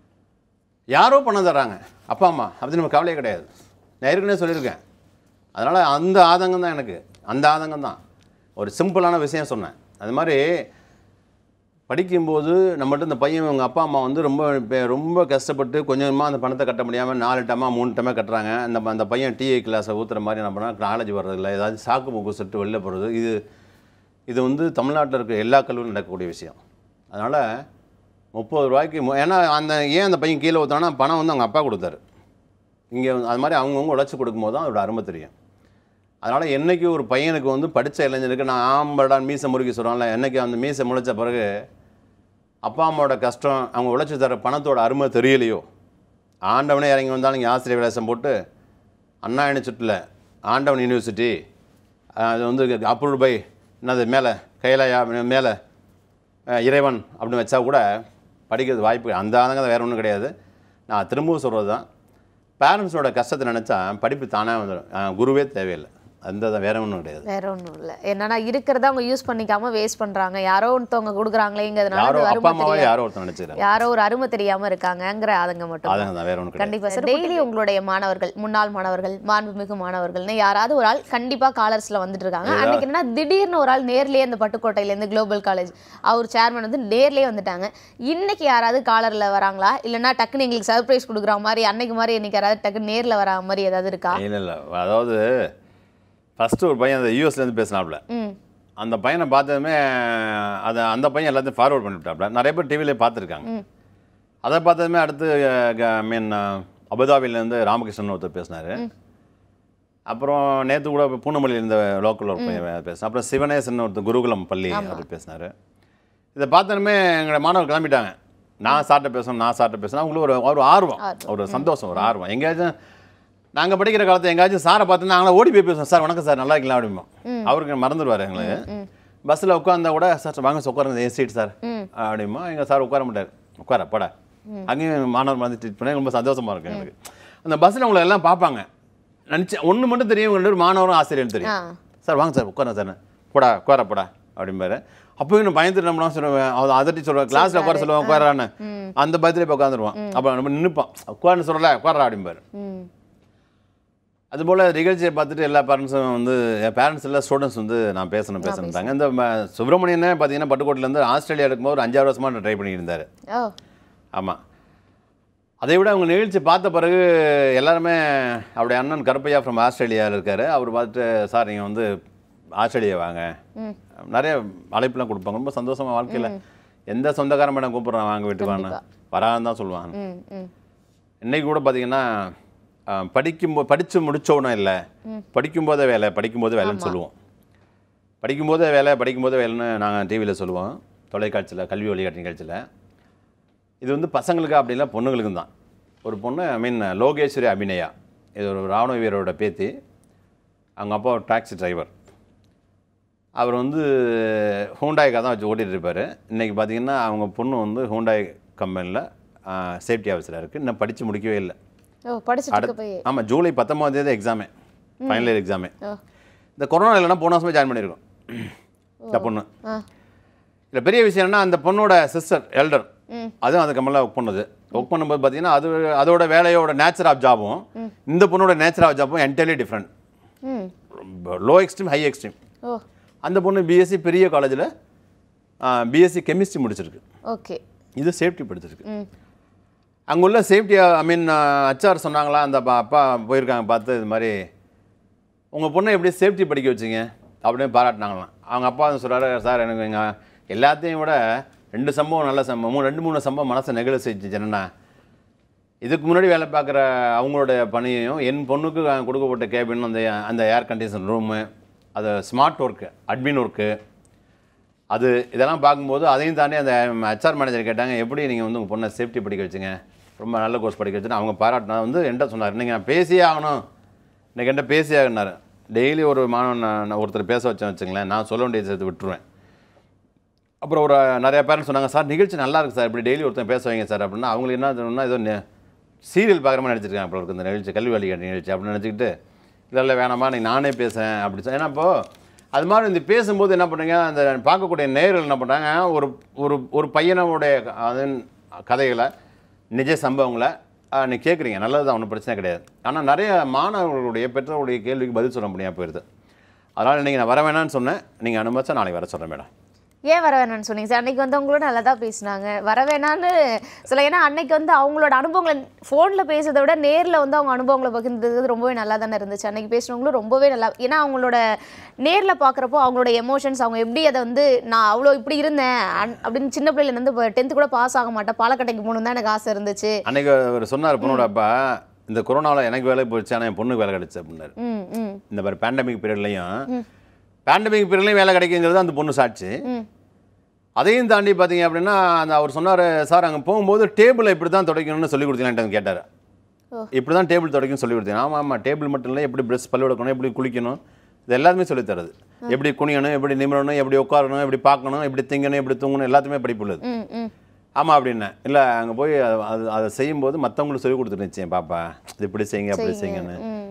யாரோ பணம் தர்றாங்க அப்பா அம்மா அப்படி நம்ம கவலையே கிடையாது நான் ஏற்கனவே சொல்லியிருக்கேன் அதனால் அந்த ஆதங்கம் தான் எனக்கு அந்த ஆதங்கம் தான் ஒரு சிம்பிளான விஷயம் சொன்னேன் அது மாதிரி படிக்கும்போது நம்மகிட்ட இந்த பையன் அவங்க அப்பா அம்மா வந்து ரொம்ப இப்ப ரொம்ப கஷ்டப்பட்டு கொஞ்சமாக அந்த பணத்தை கட்ட முடியாமல் நாலு டமா மூணு டமா கட்டுறாங்க அந்த அந்த பையன் டிஐ கிளாஸை ஊற்றுற மாதிரி என்ன பண்ணால் காலேஜ் வர்றதில்ல ஏதாவது சாக்கு மூக்கு சுட்டு வெளில போகிறது இது இது வந்து தமிழ்நாட்டில் இருக்க எல்லா கல்லூரியும் நடக்கக்கூடிய விஷயம் அதனால் முப்பது ரூபாய்க்கு மு- ஏன்னா அந்த ஏன் அந்த பையன் கீழே ஊற்றுறான்னா பணம் வந்து அவங்க அப்பா கொடுத்தாரு இங்கே அது மாதிரி அவங்கவுங்க உழைச்சி கொடுக்கும்போது தான் அதோட அருமை தெரியும் அதனால் என்னைக்கு ஒரு பையனுக்கு வந்து படித்த இளைஞனுக்கு நான் ஆம்படான் மீசை முறுக்கி சொல்கிறான்ல என்னைக்கு அந்த மீசை முளைச்ச பிறகு அப்பா அம்மாவோட கஷ்டம் அவங்க உழைச்சி தர பணத்தோட அருமை தெரியலையோ ஆண்டவனே இறங்கி வந்தாலும் இங்கே ஆசிரியர் வேஷம் போட்டு அண்ணா யூனிவர்சிட்டியில் ஆண்டவன் யூனிவர்சிட்டி அது வந்து அப்ரூவ்டு பை என்னது மேலே கைலாயா மேலே அஹ், இறைவன் அப்படின்னு வச்சா கூட படிக்கிறது வாய்ப்பு அந்த ஆதங்கம் வேறு ஒன்றும் கிடையாது நான் திரும்பவும் சொல்கிறது தான் பேரண்ட்ஸோட கஷ்டத்தை நினச்சா படிப்பு தானே வந்துடும் அஹ், குருவே தேவையில்லை அந்த தான் வேற ஒன்றும் கிடையாது வேற ஒண்ணும் இல்ல என்னன்னா இருக்கிறத அவங்க யூஸ் பண்ணிக்காம வேஸ்ட் பண்றாங்க யாரோ ஒருத்தவங்க கொடுக்குறாங்களேங்கிறதுனால யாரோ அது அப்பா அருமை அம்மாவே தெரியாது யாரோ ஒருத்தர் நினச்சிக்கிறாங்க யாரோ ஒரு அருமை தெரியாம இருக்காங்கங்கிற ஆதங்க மட்டும் அதான் தான் வேற ஒன்றும் கிடையாது கண்டிப்பா சார் டெய்லி உங்களுடைய மாணவர்கள் முன்னாள் மாணவர்கள் மாண்புமிகு மாணவர்கள்னு யாராவது ஒரு ஆள் கண்டிப்பா காலர்ஸ்ல வந்துட்டு இருக்காங்க அன்னைக்கு என்னன்னா திடீர்னு ஒரு ஆள் நேர்லயே இந்த பட்டுக்கோட்டையில இருந்து குளோபல் காலேஜ் அவர் சேர்மன் வந்து நேர்லயே வந்துட்டாங்க இன்னைக்கு யாராவது காலர்ல வராங்களா இல்லைன்னா டக்குன்னு எங்களுக்கு சர்ப்ரைஸ் கொடுக்குற மாதிரி அன்னைக்கு மாதிரி இன்னைக்கு யாராவது டக்குன்னு நேர்ல வரா மாதிரி ஏதாவது இருக்கா இல்லை இல்லை அதாவது ஃபஸ்ட்டு ஒரு பையன் அந்த யூஎஸ்லேருந்து பேசினாப்புல ம் அந்த பையனை பார்த்ததுமே அதை அந்த பையன் எல்லாத்தையும் ஃபார்வர்ட் பண்ணிவிட்டாப்புல நிறைய பேர் டிவிலே பார்த்துருக்காங்க ம். அதை பார்த்ததுமே அடுத்து ஐ மீன் அபுதாபிலேருந்து ராமகிருஷ்ணன் ஒருத்தர் பேசினார் அப்புறம் நேற்று கூட பூனமல்லியில் இருந்த லோக்கல் ஒரு பையன் பேசினார் அப்புறம் சிவனேசன் ஒருத்தர் குருகுலம் பள்ளி அவர் பேசினார் இதை பார்த்ததுமே எங்களோட மாணவர் கிளம்பிட்டாங்க நான் சார்ட்ட பேசணும் நான் சார்ட்ட பேசணும் அவங்களுக்கு ஒரு ஒரு ஆர்வம் ஆர்வம். ஒரு சந்தோஷம் ஒரு ஆர்வம் எங்கேயாச்சும் நாங்கள் படிக்கிற காலத்தில் எங்கேயாச்சும் சாரை பார்த்து நாங்களே ஓடி போய் பேசுவோம் சார் வணக்கம் சார் நல்லா இருக்கலாம் அப்படிம்போம் அவருக்கு மறந்துடுவார் எங்களுக்கு பஸ்ஸில் உட்காந்தா கூட சார் வாங்க சார் உட்காருங்க ஏ சீட் சார் அப்படிமா எங்கள் சார் உட்கார மாட்டார் உட்கார படா அங்கேயும் மாணவர் வந்து ட்ரீட் பண்ணி ரொம்ப சந்தோஷமாக இருக்கும் எங்களுக்கு அந்த பஸ்ஸில் உங்களை எல்லாம் பார்ப்பாங்க நினச்சி ஒன்று மட்டும் தெரியும் உங்க ரெண்டு பேரும் மாணவரும் ஆசிரியர்னு தெரியும் ஆ சார் வாங்க சார் உட்கார சார் போடா உட்கார போடா அப்படிம்பாரு அப்போ இன்னும் பயந்துட்டு நம்மளாம் சொல்லுவேன் அவன் அதட்டி சொல்லுவேன் கிளாஸில் உட்கார சொல்லுவேன் உட்காரான்னு அந்த பயத்துல போய் உட்காந்துருவான் அப்போ நம்ம நின்றுப்பான் உட்காருன்னு சொல்லல உட்காரா அப்படிம்பாரு ம் அதுபோல் நிகழ்ச்சியை பார்த்துட்டு எல்லா பேரண்ட்ஸும் வந்து என் பேரண்ட்ஸ் எல்லாம் ஸ்டூடெண்ட்ஸ் வந்து நான் பேசணும் பேசணுட்டாங்க இந்த ம- சுப்பிரமணியனே பார்த்தீங்கன்னா பட்டுக்கோட்டிலேருந்து ஆஸ்திரேலியா இருக்கும்போது ஒரு அஞ்சாறு வருஷமாக ட்ரை பண்ணிட்டு இருந்தார் ஓ ஆமாம் அதை விட அவங்க நிகழ்ச்சி பார்த்த பிறகு எல்லாருமே அவருடைய அண்ணன் கருப்பையா ஃப்ரம் ஆஸ்திரேலியாவில் இருக்கார் அவர் பார்த்துட்டு சார் நீங்கள் வந்து ஆஸ்திரேலியா வாங்க ம் நிறைய அழைப்புலாம் கொடுப்பாங்க ரொம்ப சந்தோஷமா வாழ்க்கையில் எந்த சொந்தக்காரன் மேடம் கூப்பிட்றான் வாங்க வீட்டுக்கு வாங்க வரான்னு தான் சொல்லுவாங்க ம் ம் இன்னைக்கு கூட பார்த்தீங்கன்னா படிக்கும்போ படித்து முடிச்சோன்னு இல்லை படிக்கும்போதே வேலை படிக்கும்போது வேலைன்னு சொல்லுவோம் படிக்கும்போதே வேலை படிக்கும்போதே வேலைன்னு நாங்கள் டிவியில் சொல்லுவோம் தொலைக்காட்சியில் கல்வி வழிகாட்டு நிகழ்ச்சியில் இது வந்து பசங்களுக்கு அப்படி இல்லை பொண்ணுங்களுக்கும் தான் ஒரு பொண்ணு ஐ மீன் லோகேஸ்வரி அபிநயா இது ஒரு ராணுவ வீரரோட பேத்தி அவங்க அப்பா ஒரு டாக்ஸி டிரைவர் அவர் வந்து ஹூண்டாய்க்காக தான் வச்சு ஓட்டிகிட்டு இருப்பார் இன்றைக்கி பார்த்தீங்கன்னா அவங்க பொண்ணு வந்து ஹூண்டாய் கம்பெனியில் சேஃப்டி ஆஃபீஸராக இருக்குது இன்னும் படித்து முடிக்கவே இல்லை ஓ படிச்சுட்டு இருக்க போய் ஆமாம் ஜூலை பத்தொம்பதாம் தேதி எக்ஸாமே ஃபைனல் இயர் எக்ஸாமே ஓ இந்த கொரோனா இல்லைன்னா போன வருஷமே ஜாயின் பண்ணியிருக்கோம் இந்த பொண்ணு ஆ இதில் பெரிய விஷயம் என்னன்னா அந்த பொண்ணோட சிஸ்டர் எல்டர் ம். அதுவும் அந்த கம்பெனியில் ஒர்க் பண்ணுது ஒர்க் பண்ணும்போது பார்த்தீங்கன்னா அது அதோட வேலையோட நேச்சர் ஆஃப் ஜாபும் இந்த பொண்ணோட நேச்சர் ஆஃப் ஜாபும் என்டையர்லி டிஃப்ரெண்ட் ம் low extreme high extreme oh அந்த பொண்ணு பிஎஸ்சி பெரிய காலேஜில் பிஎஸ்சி கெமிஸ்ட்ரி முடிச்சிருக்கு ஓகே இது சேஃப்டி படிச்சிருக்கு ம் அங்கே உள்ள சேஃப்டி ஐ மீன் அச்சார் சொன்னாங்களா அந்த பா- அப்பா போயிருக்காங்க பார்த்து இது மாதிரி உங்கள் பொண்ணை எப்படி சேஃப்டி படிக்க வச்சீங்க அப்படின்னு பாராட்டினாங்களாம் அவங்க அப்பா வந்து சொல்கிறாரு சார் எனக்கு எங்கள் எல்லாத்தையும் விட ரெண்டு சம்பவம் நல்ல சம்பவம் மூணு ரெண்டு மூணு சம்பவம் மனசை நெகிழ செஞ்சு என்னன்னா இதுக்கு முன்னாடி வேலை பார்க்குற அவங்களோட பணியையும் என் பொண்ணுக்கு கொடுக்கப்பட்ட கேபின் அந்த அந்த ஏர் கண்டிஷன் ரூமு அது ஸ்மார்ட் ஒர்க்கு அட்மின் ஒர்க்கு அது இதெல்லாம் பார்க்கும்போது அதையும் தாண்டி அந்த ஹெச்ஆர் மேனேஜர் கேட்டாங்க எப்படி நீங்கள் வந்து உங்கள் பொண்ணை சேஃப்டி படிக்க வச்சுங்க ரொம்ப நல்ல கோர்ஸ் படிக்க வச்சுன்னு அவங்க பாராட்டினா வந்து என்கிட்ட சொன்னார் இன்றைக்கி நான் பேசியே ஆகணும் இன்றைக்கி என்கிட்ட பேசியே ஆகினார் டெய்லி ஒரு மாணவன் நான் நான் ஒருத்தர் பேச வச்சேன் வச்சுங்களேன் நான் சொல்ல வேண்டியது சேர்த்து விட்டுருவேன் அப்புறம் ஒரு நிறைய பேரண்ட்ஸ் சொன்னாங்க சார் நிகழ்ச்சி நல்லா இருக்கு சார் இப்படி டெய்லி ஒருத்தன் பேச வைங்க சார் அப்படின்னா அவங்களுக்கு என்ன தோணுன்னா ஏதோ சீரியல் பார்க்குற மாதிரி நடிச்சிருக்காங்க அப்புறம் இந்த நிகழ்ச்சி கல்வி வழிகாட்டு நிகழ்ச்சி அப்படின்னு நினச்சிக்கிட்டு இதெல்லாம் வேணாமா நீ நானே பேசுகிறேன் அப்படி சொ- ஏன்னா இப்போது அது மாதிரி இந்த பேசும்போது என்ன பண்ணுறீங்க அந்த பார்க்கக்கூடிய நேயர்கள் என்ன பண்ணுறாங்க ஒரு ஒரு ஒரு பையனோடைய அதன் கதைகளை நிஜ சம்பவங்களை ஆஹ், நீ கேட்குறீங்க நல்லது தான் ஒன்றும் பிரச்சனை கிடையாது ஆனால் நிறைய மாணவர்களுடைய பெற்றோருடைய கேள்விக்கு பதில் சொல்ல முடியாமல் போயிடுது அதனால் இன்றைக்கி நான் வர வேணாம்னு சொன்னேன் நீங்கள் அனுமதிச்சா நாளைக்கு வர சொல்கிறேன் மேடம் ஏன் வர வேணாம்னு சொன்னீங்க சார் அன்னைக்கு வந்து அவங்களோட நல்லா தான் பேசினாங்க வர வேணான்னு சொல்ல ஏன்னா அன்னைக்கு வந்து அவங்களோட அனுபவங்களை ஃபோனில் பேசுறதை விட நேரில் வந்து அவங்க அனுபவங்களை பகிர்ந்தது ரொம்பவே நல்லா தானே இருந்துச்சு அன்னைக்கு பேசினவங்களும் ரொம்பவே நல்லா ஏன்னா அவங்களோட நேரில் பார்க்குறப்போ அவங்களோட எமோஷன்ஸ் அவங்க எப்படி அதை வந்து நான் அவ்வளோ இப்படி இருந்தேன் அன்- அப்படின்னு சின்ன பிள்ளையிலேருந்து இப்போ டென்த்து கூட பாஸ் ஆக மாட்டேன் பாலக்கட்டைக்கு போகணும் தான் எனக்கு ஆசை இருந்துச்சு அன்னைக்கு அவர் சொன்னார் பொண்ணோட அப்பா இந்த கொரோனாவில் எனக்கு வேலை போயிடுச்சு ஆனால் என் பொண்ணுக்கு வேலை கிடைச்சு அப்படின்னாரு ம் ம் இந்த மாதிரி பேண்டமிக் பீரியட்லையும் பேண்டமிக் பீரியட்லையும் வேலை கிடைக்குங்கிறது அந்த பொண்ணு சாட்சி ம் அதையும் தாண்டி பார்த்தீங்க அப்படின்னா அந்த அவர் சொன்னார் சார் அங்கே போகும்போது டேபிளை இப்படி தான் துடைக்கணும்னு சொல்லி கொடுத்தீங்களான்ட்டு கேட்டார் ஓ. இப்படி தான் டேபிள் துடைக்கணும்னு சொல்லி கொடுத்தீங்க ஆமாம் ஆமாம் டேபிள் மட்டும் இல்லை எப்படி ப்ரெஷ் பல்லு எடுக்கணும் எப்படி குளிக்கணும் இது எல்லாருமே சொல்லித் தருது எப்படி குனியணும் எப்படி நிமிரணும் எப்படி உட்காரணும் எப்படி பார்க்கணும் எப்படி திங்கணும் எப்படி தூங்கணும் எல்லாத்தையுமே படிப்புள்ளது ம் ம் ஆமாம் அப்படின்னேன் இல்லை அங்கே போய் அது- அது அதை செய்யும்போது மற்றவங்களுக்கு சொல்லி கொடுத்துருந்துச்சு என் பாப்பா இது இப்படி செய்யுங்க அப்படி செய்யுங்கன்னு ம்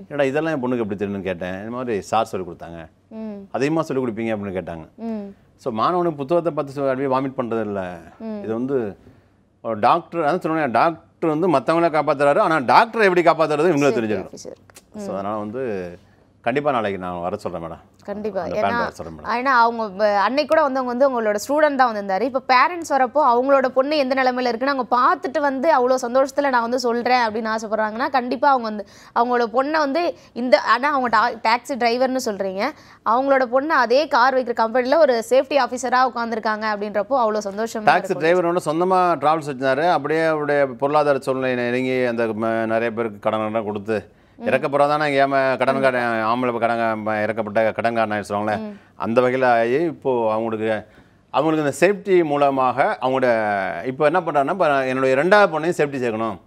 என்னடா இதெல்லாம் என் பொண்ணுக்கு எப்படி தெரியும்னு கேட்டேன் இந்த மாதிரி சார் சொல்லி கொடுத்தாங்க ம் அதிகமாக சொல்லி கொடுப்பீங்க அப்படின்னு கேட்டாங்க ம் ஸோ மாணவனுக்கு புத்தகத்தை பார்த்து அப்படியே வாமிட் பண்ணுறது இல்லை இது வந்து ஒரு டாக்டர் அதான் சொன்னேன் டாக்டர் வந்து மற்றவங்கள காப்பாற்றுறாரு ஆனால் டாக்டரை எப்படி காப்பாற்றுறது இவங்களுக்கு தெரிஞ்சிடும் ஆஃபீஸர் ஸோ அதனால் வந்து கண்டிப்பாக நாளைக்கு நான் வர சொல்கிறேன் மேடம் கண்டிப்பா அந்த ஏன்னா பேண்ட் வர சொல்கிறேன் மேடம் ஏன்னா அவங்க வ- அன்னைக்கு கூட வந்தவங்க வந்து உங்களோட ஸ்டூடெண்ட் தான் வந்திருந்தாரு இப்போ பேரண்ட்ஸ் வரப்போ அவங்களோட பொண்ணு எந்த நிலைமையில இருக்குன்னு அவங்க பார்த்துட்டு வந்து அவ்வளோ சந்தோஷத்தில் நான் வந்து சொல்கிறேன் அப்படின்னு ஆசைப்படுறாங்கன்னா கண்டிப்பாக அவங்க வந்து அவங்களோட பொண்ணை வந்து இந்த ஆனால் அவங்க டாக்ஸி டிரைவர்னு சொல்கிறீங்க அவங்களோட பொண்ணை அதே கார் வைக்கிற கம்பெனியில் ஒரு சேஃப்டி ஆஃபீஸராக உட்காந்துருக்காங்க அப்படின்றப்போ அவ்வளோ சந்தோஷமா டாக்ஸி இருக்கும். டிரைவர் ஒன்று சொந்தமாக ட்ராவல்ஸ் வச்சிருந்தாரு அப்படியே அவருடைய பொருளாதார சூழ்நிலை நெருங்கி அந்த ம- நிறைய பேருக்கு கடன் கடன் கொடுத்து இறக்கப்புறம் தானே ஏம கடன்காரன் ஆம்பளை கடன் இறக்கப்பட்ட கடன்காரன் சொல்லுவாங்களே அந்த வகையில் ஆகி இப்போது அவங்களுக்கு அவங்களுக்கு இந்த சேஃப்டி மூலமாக அவங்களோட இப்போ என்ன பண்ணுறாங்கன்னா இப்போ என்னுடைய ரெண்டாவது பொண்ணையும் சேஃப்டி சேர்க்கணும்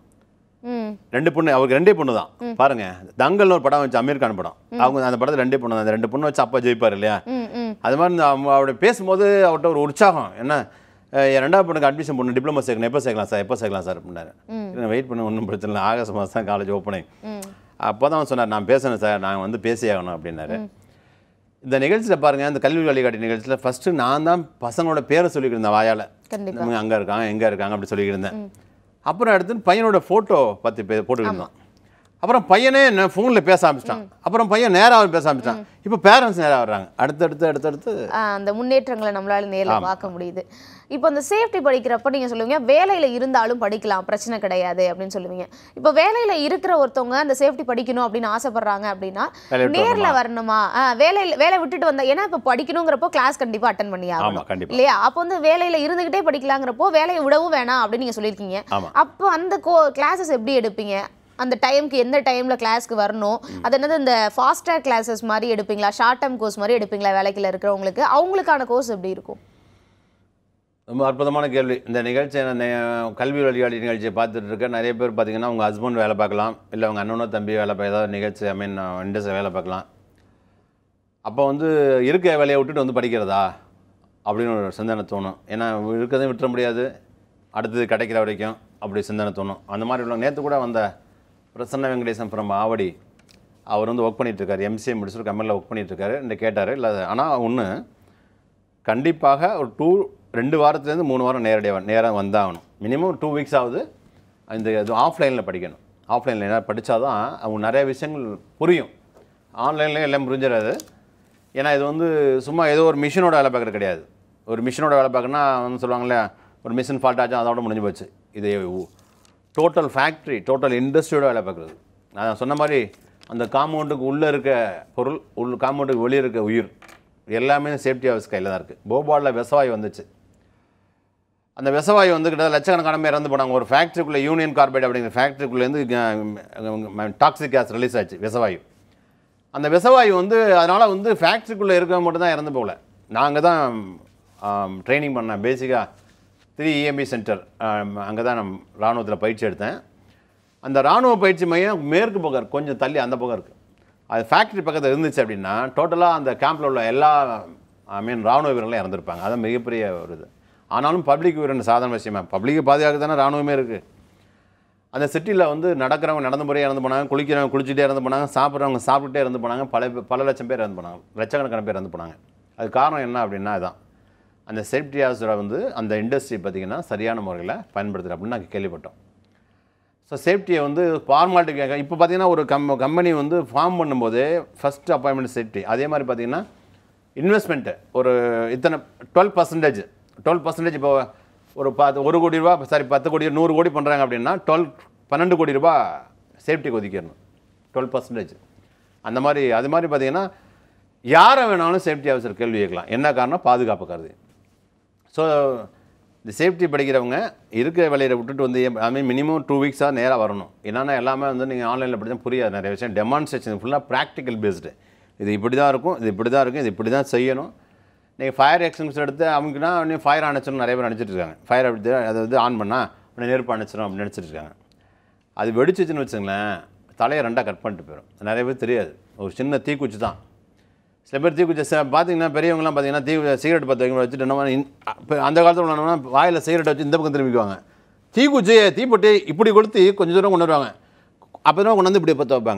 ம் ரெண்டு பொண்ணு அவருக்கு ரெண்டே பொண்ணு தான் பாருங்க தங்கல்னு ஒரு படம் வச்சு அமீர் கான் படம் அவங்க அந்த படத்தில் ரெண்டே பொண்ணு தான் அந்த ரெண்டு பொண்ணு வச்சு அப்பா ஜெயிப்பார் இல்லையா ம் ம் அது மாதிரி இந்த அவங்க அவருடைய பேசும்போது அவர்கிட்ட ஒரு உற்சாகம் என்ன அஹ் என் ரெண்டாவது பொண்ணுக்கு அட்மிஷன் பண்ணு டிப்ளமோ சேர்க்கணும் எப்போ சேர்க்கலாம் சார் எப்போ சேர்க்கலாம் சார் அப்படின்னாரு வெயிட் பண்ண ஒன்றும் பிரச்சனை இல்லை ஆகஸ்ட் மாதம் தான் காலேஜ் ஓப்பனிங் ம் அப்போ தான் சொன்னார் நான் பேசணும் சார் நான் வந்து பேசியாகணும் அப்படின்னாரு இந்த நிகழ்ச்சியில் பாருங்கள் இந்த கல்வி வழிகாட்டி நிகழ்ச்சியில் ஃபஸ்ட்டு நான் தான் பசங்களோட பேரை சொல்லிக்கிட்டு இருந்தேன் வாயால் கண்டிப்பா இவங்க அங்கே இருக்காங்க எங்கே இருக்காங்க அப்படி சொல்லிக்கிட்டு இருந்தேன் அப்புறம் அடுத்து பையனோட ஃபோட்டோ பற்றி பே போட்டுக்கிட்டு இருந்தோம் அப்புறம் பையனே என்ன ஃபோனில் பேச ஆரம்பிச்சிட்டான் அப்புறம் பையன் நேராக பேச ஆரம்பிச்சிட்டான் இப்போ பேரண்ட்ஸ் நேராக வர்றாங்க அடுத்தடுத்து அடுத்தடுத்து ஆஹ் அந்த முன்னேற்றங்களை நம்மளால நேரில் பார்க்க முடியுது இப்போ அந்த சேஃப்டி படிக்கிறப்ப நீங்க சொல்லுவீங்க வேலையில இருந்தாலும் படிக்கலாம் பிரச்சனை கிடையாது அப்படின்னு சொல்லுவீங்க இப்போ வேலையில இருக்கிற ஒருத்தவங்க அந்த சேஃப்டி படிக்கணும் அப்படின்னு ஆசைப்படுறாங்க அப்படின்னா வேலையை விட்டு நேர்ல வரணுமா ஆஹ் வேலையில வேலை விட்டுட்டு வந்தா ஏன்னா இப்போ படிக்கணுங்கிறப்போ கிளாஸ் கண்டிப்பா அட்டன் பண்ணி ஆகணும் ஆமாம் கண்டிப்பாக இல்லையா அப்போ வந்து வேலையில இருந்துகிட்டே படிக்கலாங்கிறப்போ வேலையை விடவும் வேணாம் அப்படின்னு நீங்க சொல்லியிருக்கீங்க ஆமாம் அப்போ அந்த கோ கிளாஸஸ் எப்படி எடுப்பீங்க அந்த டைம்க்கு எந்த டைம்ல கிளாஸ்க்கு வரணும் அது என்னது இந்த ஃபாஸ்டர் கிளாஸஸ் மாதிரி எடுப்பீங்களா ஷார்ட் டேர்ம் கோர்ஸ் மாதிரி எடுப்பீங்களா வேலைக்குள்ள இருக்கிறவங்களுக்கு அவங்களுக்கான கோர்ஸ் எப்படி இருக்கும் ரொம்ப அற்புதமான கேள்வி இந்த நிகழ்ச்சியை நான் நே- கல்வி வழிகாட்டி நிகழ்ச்சியை பார்த்துட்டு இருக்கேன் நிறைய பேர் பார்த்தீங்கன்னா உங்கள் ஹஸ்பண்ட் வேலை பார்க்கலாம் இல்லை உங்கள் அண்ணனோ தம்பி வேலை பார்க்க ஏதாவது நிகழ்ச்சி ஐ மீன் இண்டஸ்ட்ரி வேலை பார்க்கலாம் அப்போ வந்து இருக்க வேலையை விட்டுட்டு வந்து படிக்கிறதா அப்படின்னு ஒரு சிந்தனை தோணும் ஏன்னா இருக்கிறதையும் விட்டுற முடியாது அடுத்தது கிடைக்கிற வரைக்கும் அப்படி சிந்தனை தோணும் அந்த மாதிரி உள்ள நேற்று கூட வந்த பிரசன்ன வெங்கடேசன் ஃப்ரம் ஆவடி அவர் வந்து ஒர்க் பண்ணிகிட்ருக்காரு எம்சிஏ முடிச்சுட்டு கம்பெனியில் ஒர்க் பண்ணிகிட்ருக்காரு இந்த கேட்டார் இல்லை ஆனால் ஒன்று கண்டிப்பாக ஒரு டூ ரெண்டு வாரத்துலேருந்து மூணு வாரம் நேரடியாக நேராக வந்தாகணும் மினிமம் டூ வீக்ஸ் ஆகுது இந்த இது ஆஃப்லைனில் படிக்கணும் ஆஃப்லைனில் என்ன படித்தாதான் அவங்க நிறைய விஷயங்கள் புரியும் ஆன்லைன்லேயும் எல்லாம் புரிஞ்சிடாது ஏன்னா இது வந்து சும்மா ஏதோ ஒரு மிஷினோட வேலை பார்க்குறது கிடையாது ஒரு மிஷினோட வேலை பார்க்கணுன்னா வந்து சொல்லுவாங்களே ஒரு மிஷின் ஃபால்ட் ஆச்சும் அதோட முடிஞ்சு போச்சு இது டோட்டல் ஃபேக்ட்ரி டோட்டல் இண்டஸ்ட்ரியோட வேலை பார்க்குறது நான் சொன்ன மாதிரி அந்த காம்பவுண்டுக்கு உள்ளே இருக்க பொருள் உள் காம்பவுண்டுக்கு வெளியே இருக்க உயிர் எல்லாமே சேஃப்டி ஹவுஸ் கையில் தான் இருக்குது போபாலில் விசவாயு வந்துச்சு அந்த விசவாயு வந்து கிட்ட லட்சக்கணக்கான பேர் இறந்து போனாங்க ஒரு ஃபேக்ட்ரிக்குள்ளே யூனியன் கார்பைட் அப்படிங்கிற ஃபேக்ட்ரிக்குள்ளேருந்து டாக்ஸிக் கேஸ் ரிலீஸ் ஆச்சு விசவாயு அந்த விசவாயு வந்து அதனால் வந்து ஃபேக்ட்ரிக்குள்ளே இருக்கவங்க மட்டும் தான் இறந்து போகல நாங்கள் தான் ட்ரைனிங் பண்ணேன் பேசிக்காக த்ரீ இஎம்பி சென்டர் அங்கே தான் நான் இராணுவத்தில் பயிற்சி எடுத்தேன் அந்த இராணுவ பயிற்சி மையம் மேற்கு பக்கம் இருக்கு கொஞ்சம் தள்ளி அந்த பக்கம் இருக்குது அது ஃபேக்ட்ரி பக்கத்தில் இருந்துச்சு அப்படின்னா டோட்டலாக அந்த கேம்பில் உள்ள எல்லா ஐ மீன் ராணுவ வீரர்களும் இறந்துருப்பாங்க அதான் மிகப்பெரிய ஒரு இது ஆனாலும் பப்ளிக் வீரன் சாதாரண விஷயமா பப்ளிக்கை பாதுகாக்க தானே ராணுவமே இருக்குது அந்த சிட்டியில் வந்து நடக்கிறவங்க நடந்து முறையாக இறந்து போனாங்க குளிக்கிறவங்க குளிச்சுட்டே இறந்து போனாங்க சாப்பிட்றவங்க சாப்பிட்டுட்டே இறந்து போனாங்க பல பே- பல லட்சம் பேர் இறந்து போனாங்க லட்சக்கணக்கான பேர் இறந்து போனாங்க அது காரணம் என்ன அப்படின்னா இதான் அந்த சேஃப்டி ஆஃபீஸரை வந்து அந்த இண்டஸ்ட்ரி பார்த்திங்கன்னா சரியான முறையில் பயன்படுத்துகிற அப்படின்னு நாங்கள் கேள்விப்பட்டோம் ஸோ சேஃப்டியை வந்து ஃபார்மாலிட்டி கேட்க இப்போ பார்த்தீங்கன்னா ஒரு கம் கம்பெனி வந்து ஃபார்ம் பண்ணும்போது ஃபஸ்ட் அப்பாயின்மெண்ட் சேஃப்டி அதே மாதிரி பார்த்தீங்கன்னா இன்வெஸ்ட்மெண்ட்டு ஒரு இத்தனை டுவெல் பர்சன்டேஜ் டுவெல் பர்சன்டேஜ் இப்போ ஒரு பத்து ஒரு கோடி ரூபா சாரி பத்து கோடி நூறு கோடி பண்ணுறாங்க அப்படின்னா டுவெல் பன்னெண்டு கோடி ரூபா சேஃப்டிக்கு ஒதுக்கிடணும் டுவெல் பர்சன்டேஜ் அந்த மாதிரி அது மாதிரி பார்த்தீங்கன்னா யாரை வேணாலும் சேஃப்டி ஆஃபீஸர் கேள்வி கேட்கலாம் என்ன காரணம் பாதுகாப்பு கருதி ஸோ இந்த சேஃப்டி படிக்கிறவங்க இருக்கிற வேலையை விட்டுட்டு வந்து ஐ மீன் மினிமம் டூ வீக்ஸாக நேராக வரணும் என்னென்னா எல்லாமே வந்து நீங்கள் ஆன்லைனில் படித்தா புரியாது நிறைய விஷயம் டெமான்ஸ்ட்ரேஷன் ஃபுல்லாக ப்ராக்டிக்கல் பேஸ்டு இது இப்படி தான் இருக்கும் இது இப்படி தான் இருக்கும் இது இப்படி தான் செய்யணும் நீங்கள் ஃபயர் எக்ஸ்டென்ஷன் எடுத்து அவங்கன்னா உடனே ஃபயர் அணைச்சிடும் நிறைய பேர் நினச்சிட்டு இருக்காங்க ஃபயர் எடுத்து அதை வந்து ஆன் பண்ணால் உடனே நெருப்பு அணைச்சிடும் அப்படின்னு நினச்சிட்டு இருக்காங்க அது வெடிச்சிச்சுன்னு வச்சுங்களேன் தலையை ரெண்டாக கட் பண்ணிட்டு போயிடும் நிறைய பேர் தெரியாது ஒரு சின்ன தீக்குச்சி தான் சில பேர் தீக்குச்சி ச- பார்த்தீங்கன்னா பெரியவங்கலாம் பார்த்தீங்கன்னா தீ சிகரெட் பற்ற வைக்க வச்சுட்டு என்ன பண்ண இப்போ அந்த காலத்தில் உள்ளவங்கன்னா வாயில் சிகரெட் வச்சு இந்த பக்கம் திரும்பிக்குவாங்க தீக்குச்சியை தீப்பொட்டி இப்படி கொடுத்து கொஞ்சம் தூரம் கொண்டு வருவாங்க அப்போ தான் கொண்டு வந்து இப்படி பற்ற வைப்பாங்க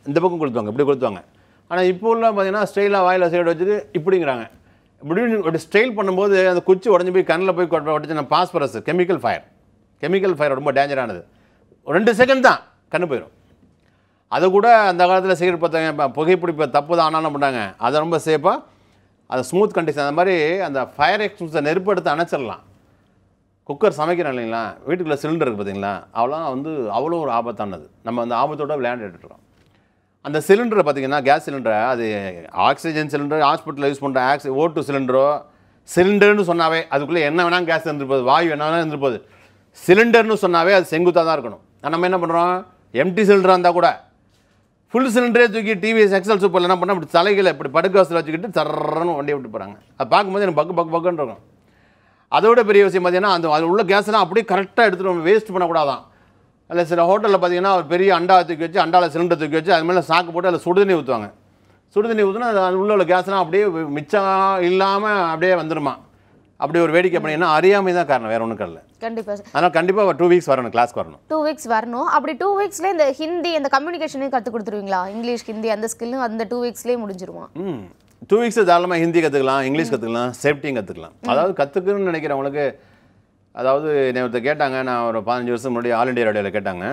இந்த பக்கம் கொளுத்துவாங்க இப்படி கொளுத்துவாங்க ஆனால் இப்போ உள்ள பார்த்தீங்கன்னா ஸ்டைலாக வாயில் சைடு வச்சுட்டு இப்படிங்கிறாங்க இப்படி இப்படி ஸ்டைல் பண்ணும்போது அந்த குச்சி உடஞ்சி போய் கண்ணில் போய் கொட்ட உடச்சுன்னா phosphorus chemical fire chemical fire ரொம்ப டேஞ்சரானது ஒரு ரெண்டு செகண்ட் தான் கண்ணு போயிடும் அதை கூட அந்த காலத்தில் சிகரெட் பார்த்தாங்க இப்போ புகைப்பிடிப்பு தப்பு தான் ஆனாலும் பண்ணாங்க அதை ரொம்ப சேஃபாக அது ஸ்மூத் கண்டிஷன் அந்த மாதிரி அந்த ஃபயர் எக்ஸ்பிரஸை நெருப்பு எடுத்து அணைச்சிடலாம் குக்கர் சமைக்கிறோம் இல்லைங்களா வீட்டுக்குள்ளே சிலிண்டர் இருக்குது பார்த்தீங்களா அவ்வளோ வந்து அவ்வளோ ஒரு ஆபத்தானது நம்ம அந்த ஆபத்தோட விளையாண்டுட்டு இருக்கோம் அந்த சிலிண்டரை பார்த்தீங்கன்னா கேஸ் சிலிண்டரை அது ஆக்சிஜன் சிலிண்டர் ஹாஸ்பிட்டலில் யூஸ் பண்ணுற ஆக்சி ஓட்டு சிலிண்டரோ சிலிண்டர்னு சொன்னாவே அதுக்குள்ளே என்ன வேணால் கேஸ் இருந்துருப்போது வாயு என்ன வேணால் இருந்துருப்போது சிலிண்டர்னு சொன்னாவே அது செங்குத்தாக தான் இருக்கணும் ஆனா, நம்ம என்ன பண்ணுறோம் எம்டி சிலிண்டராக இருந்தால் கூட ஃபுல் சிலிண்டரே தூக்கி டிவிஎஸ் எக்ஸல் சூப்பரில் என்ன பண்ணால் இப்படி தலைகளை இப்படி படுக்க வசதியில் வச்சுக்கிட்டு சர்றன்னு வண்டியை விட்டு போகிறாங்க அது பார்க்கும்போது எனக்கு பக்கு பக்கு பக்குன்னு இருக்கும் அதோட பெரிய விஷயம் பார்த்தீங்கன்னா அந்த அது உள்ள கேஸ்லாம் அப்படியே கரெக்டாக எடுத்துகிட்டு வேஸ்ட் பண்ணக்கூடாதான் அதில் சில ஹோட்டலில் பார்த்தீங்கன்னா ஒரு பெரிய அண்டா தூக்கி வச்சு அண்டாவில் சிலிண்டர் தூக்கி வச்சு அது மேலே சாக்கு போட்டு அதில் சுடுதண்ணி ஊற்றுவாங்க சுடுதண்ணி ஊற்றுனா அது உள்ள உள்ள கேஸ்லாம் அப்படியே மிச்சம் இல்லாமல் அப்படியே வந்துடுமா அப்படி ஒரு வேடிக்கை பண்ணினா அறியாமை தான் காரணம் வேறு ஒன்றும் கிடையாது கண்டிப்பா சார் அதனால் கண்டிப்பாக டூ வீக்ஸ் வரணும் கிளாஸ்க்கு வரணும் டூ வீக்ஸ் வரணும் அப்படி டூ வீக்ஸ்ல இந்த ஹிந்தி இந்த கம்யூனிகேஷனையும் கற்றுக் கொடுத்துருவீங்களா இங்கிலீஷ் ஹிந்தி அந்த ஸ்கில்லும் அந்த டூ வீக்ஸ்லேயே முடிஞ்சிருமா ம் டூ வீக்ஸ் தாராளமாக ஹிந்தி கற்றுக்கலாம் இங்கிலீஷ் கற்றுக்கலாம் சேஃப்டியும் கற்றுக்கலாம் அதாவது கற்றுக்கணும்னு நினைக்கிறவங்களுக்கு அதாவது என்னை ஒருத்தர் கேட்டாங்க நான் ஒரு பதினஞ்சு வருஷம் முன்னாடி ஆல் இண்டியா ரேடியோவில் கேட்டாங்க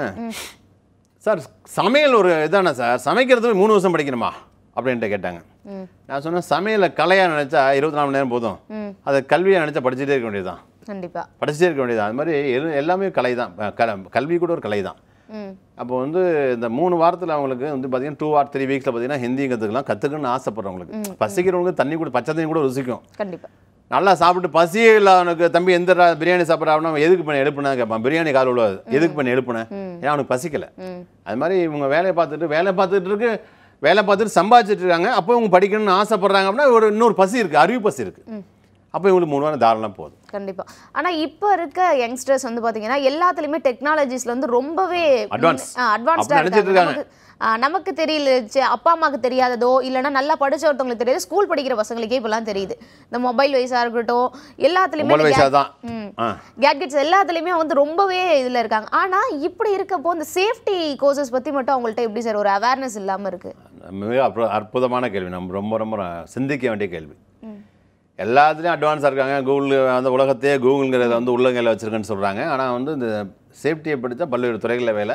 சார் சமையல் ஒரு இதானே சார் சமைக்கிறதுக்கு மூணு வருஷம் படிக்கணுமா அப்படின்ட்டு கேட்டாங்க ம் நான் சொன்னேன் சமையலை கலையாக நினச்சா இருபத்தி நாலு மணி நேரம் போதும் ம் அதை கல்வியாக நினச்சா படிச்சுட்டே இருக்க வேண்டியதுதான் கண்டிப்பா படிச்சுட்டே இருக்க வேண்டியது அது மாதிரி எல் எல்லாமே கலை தான் க கல்வி கூட ஒரு கலை தான் ம் அப்போ வந்து இந்த மூணு வாரத்தில் அவங்களுக்கு வந்து பார்த்தீங்கன்னா டூ ஆர் த்ரீ வீக்ஸில் பார்த்தீங்கன்னா ஹிந்தியும் கற்றுக்கலாம் கற்றுக்கணும்னு ஆசைப்படுறவங்களுக்கு பசிக்கிறவங்களுக்கு தண்ணி கூட பச்சை தண்ணி கூட ருசிக்கும் கண்டிப்பா நல்லா சாப்பிட்டு பசியே இல்லாதவனுக்கு தம்பி எந்த ரா- பிரியாணி சாப்பிட்றான் எதுக்கு பண்ணி எழுப்புனா கேட்பான் பிரியாணி கால் விழுவாது எதுக்கு பண்ணி எழுப்புனேன் ஏன்னா அவனுக்கு பசிக்கல ம் அது மாதிரி இவங்க வேலையை பார்த்துட்டு வேலை பார்த்துட்டு இருக்கு வேலை பார்த்துட்டு சம்பாதிச்சிட்டு இருக்காங்க அப்போ இவங்க படிக்கணும்னு ஆசைப்படுறாங்க அப்படின்னா ஒரு இன்னொரு பசி இருக்குது அறிவு பசி இருக்குது அப்போ இவங்களுக்கு மூணு வாரம் தாராளம் போதும் கண்டிப்பா ஆனா இப்போ இருக்க யங்ஸ்டர்ஸ் வந்து பாத்தீங்கன்னா எல்லாத்துலயுமே டெக்னாலஜிஸ்ல வந்து ரொம்பவே Advance. அட்வான்ஸ்டா அப்படி நினைச்சிட்டு இருக்காங்க இருக்காங்க. நமக்கு ஆ, நமக்கு தெரியல ச்சே, அப்பா அம்மாவுக்கு தெரியாததோ இல்லைன்னா நல்லா படிச்ச ஒருத்தவங்களுக்கு தெரியாது ஸ்கூல் படிக்கிற பசங்களுக்கே இப்பெல்லாம் தெரியுது இந்த மொபைல் வயசா இருக்கட்டும் எல்லாத்துலயுமே ஒன்பது வயசாக தான் ம். ஆ கேட்கெட்ஸ் எல்லாத்துலேயுமே வந்து ரொம்பவே இதில் இருக்காங்க ஆனால் இப்படி இருக்கப்போ இந்த சேஃப்டி கோர்சஸ் பற்றி மட்டும் அவங்கள்ட்ட எப்படி சார் ஒரு அவேர்னஸ் இல்லாமல் இருக்கு மிக அற்பு- அற்புதமான கேள்வி நம்ம ரொம்ப ரொம்ப சிந்திக்க வேண்டிய கேள்வி எல்லாத்துலேயும் அட்வான்ஸாக இருக்காங்க கூகுள் அந்த உலகத்தையே கூகுள்ங்கிறத வந்து உள்ளங்கையில் வச்சுருக்கேன்னு சொல்கிறாங்க ஆனால் வந்து இந்த சேஃப்டியை படித்தா பல்வேறு துறைகளில் வேலை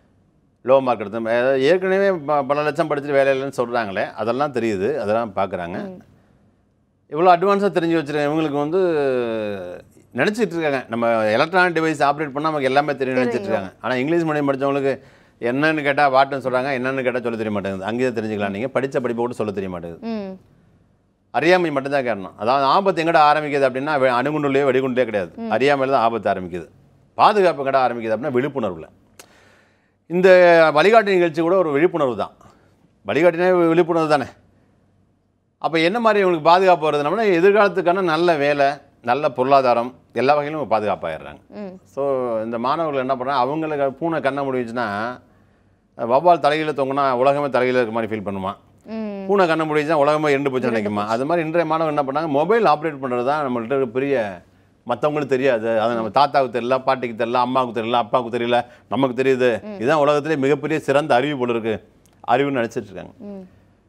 லோ மார்க் எடுத்து அதாவது ஏற்கனவே ப- பல லட்சம் படிச்சுட்டு வேலை இல்லைன்னு சொல்கிறாங்களே அதெல்லாம் தெரியுது அதெல்லாம் பார்க்குறாங்க இவ்வளோ அட்வான்ஸாக தெரிஞ்சு வச்சுருக்கேன் இவங்களுக்கு வந்து நினச்சிட்டு இருக்காங்க நம்ம எலக்ட்ரானிக் டிவைஸ் ஆப்ரேட் பண்ணால் நமக்கு எல்லாமே தெரியும் நினச்சிட்டு இருக்காங்க ஆனால் இங்கிலீஷ் மீடியம் படித்தவங்களுக்கு என்னன்னு கேட்டால் வாட்டுன்னு சொல்கிறாங்க என்னன்னு கேட்டால் சொல்ல தெரிய மாட்டேங்குது அங்கேயே தெரிஞ்சுக்கலாம் நீங்கள் படித்த படிப்பை கூட சொல்ல தெரிய மாட்டேங்குது ம் அறியாமை மட்டும்தான் காரணம் அதாவது ஆபத்து எங்கடா ஆரம்பிக்குது அப்படின்னா வெ- அணுகுண்டுலேயே வெடிகுண்டே கிடையாது அறியாமையில் தான் ஆபத்து ஆரம்பிக்குது பாதுகாப்பு எங்கடா ஆரம்பிக்குது அப்படின்னா விழிப்புணர்வில் இந்த வழிகாட்டு நிகழ்ச்சி கூட ஒரு விழிப்புணர்வு தான் வழிகாட்டினே விழிப்புணர்வு தானே அப்போ என்ன மாதிரி இவங்களுக்கு பாதுகாப்பு வருதுன்னா எதிர்காலத்துக்கான நல்ல வேலை நல்ல பொருளாதாரம் எல்லா வகையிலும் பாதுகாப்பாயிடுறாங்க ம் ஸோ இந்த மாணவர்கள் என்ன பண்ணுறாங்க அவங்களுக்கு பூனை கண்ணை முடிச்சுன்னா வவ்வால் தலையில் தொங்குனா உலகமே தலையில் இருக்க மாதிரி ஃபீல் பண்ணுமா ம் பூனை கண்ணை முடிச்சுன்னா உலகமே இரண்டு போச்சு நினைக்குமா அது மாதிரி இன்றைய மாணவர்கள் என்ன பண்ணாங்க மொபைல் ஆப்ரேட் பண்ணுறது தான் நம்மள்ட்ட இருக்க பெரிய மற்றவங்களுக்கு தெரியாது அது நம்ம தாத்தாவுக்கு தெரியல பாட்டிக்கு தெரியல அம்மாவுக்கு தெரியல அப்பாவுக்கு தெரியல நமக்கு தெரியுது இதுதான் உலகத்திலே மிகப்பெரிய சிறந்த அறிவு போல இருக்கு அறிவுன்னு நினச்சிட்டு இருக்காங்க ம்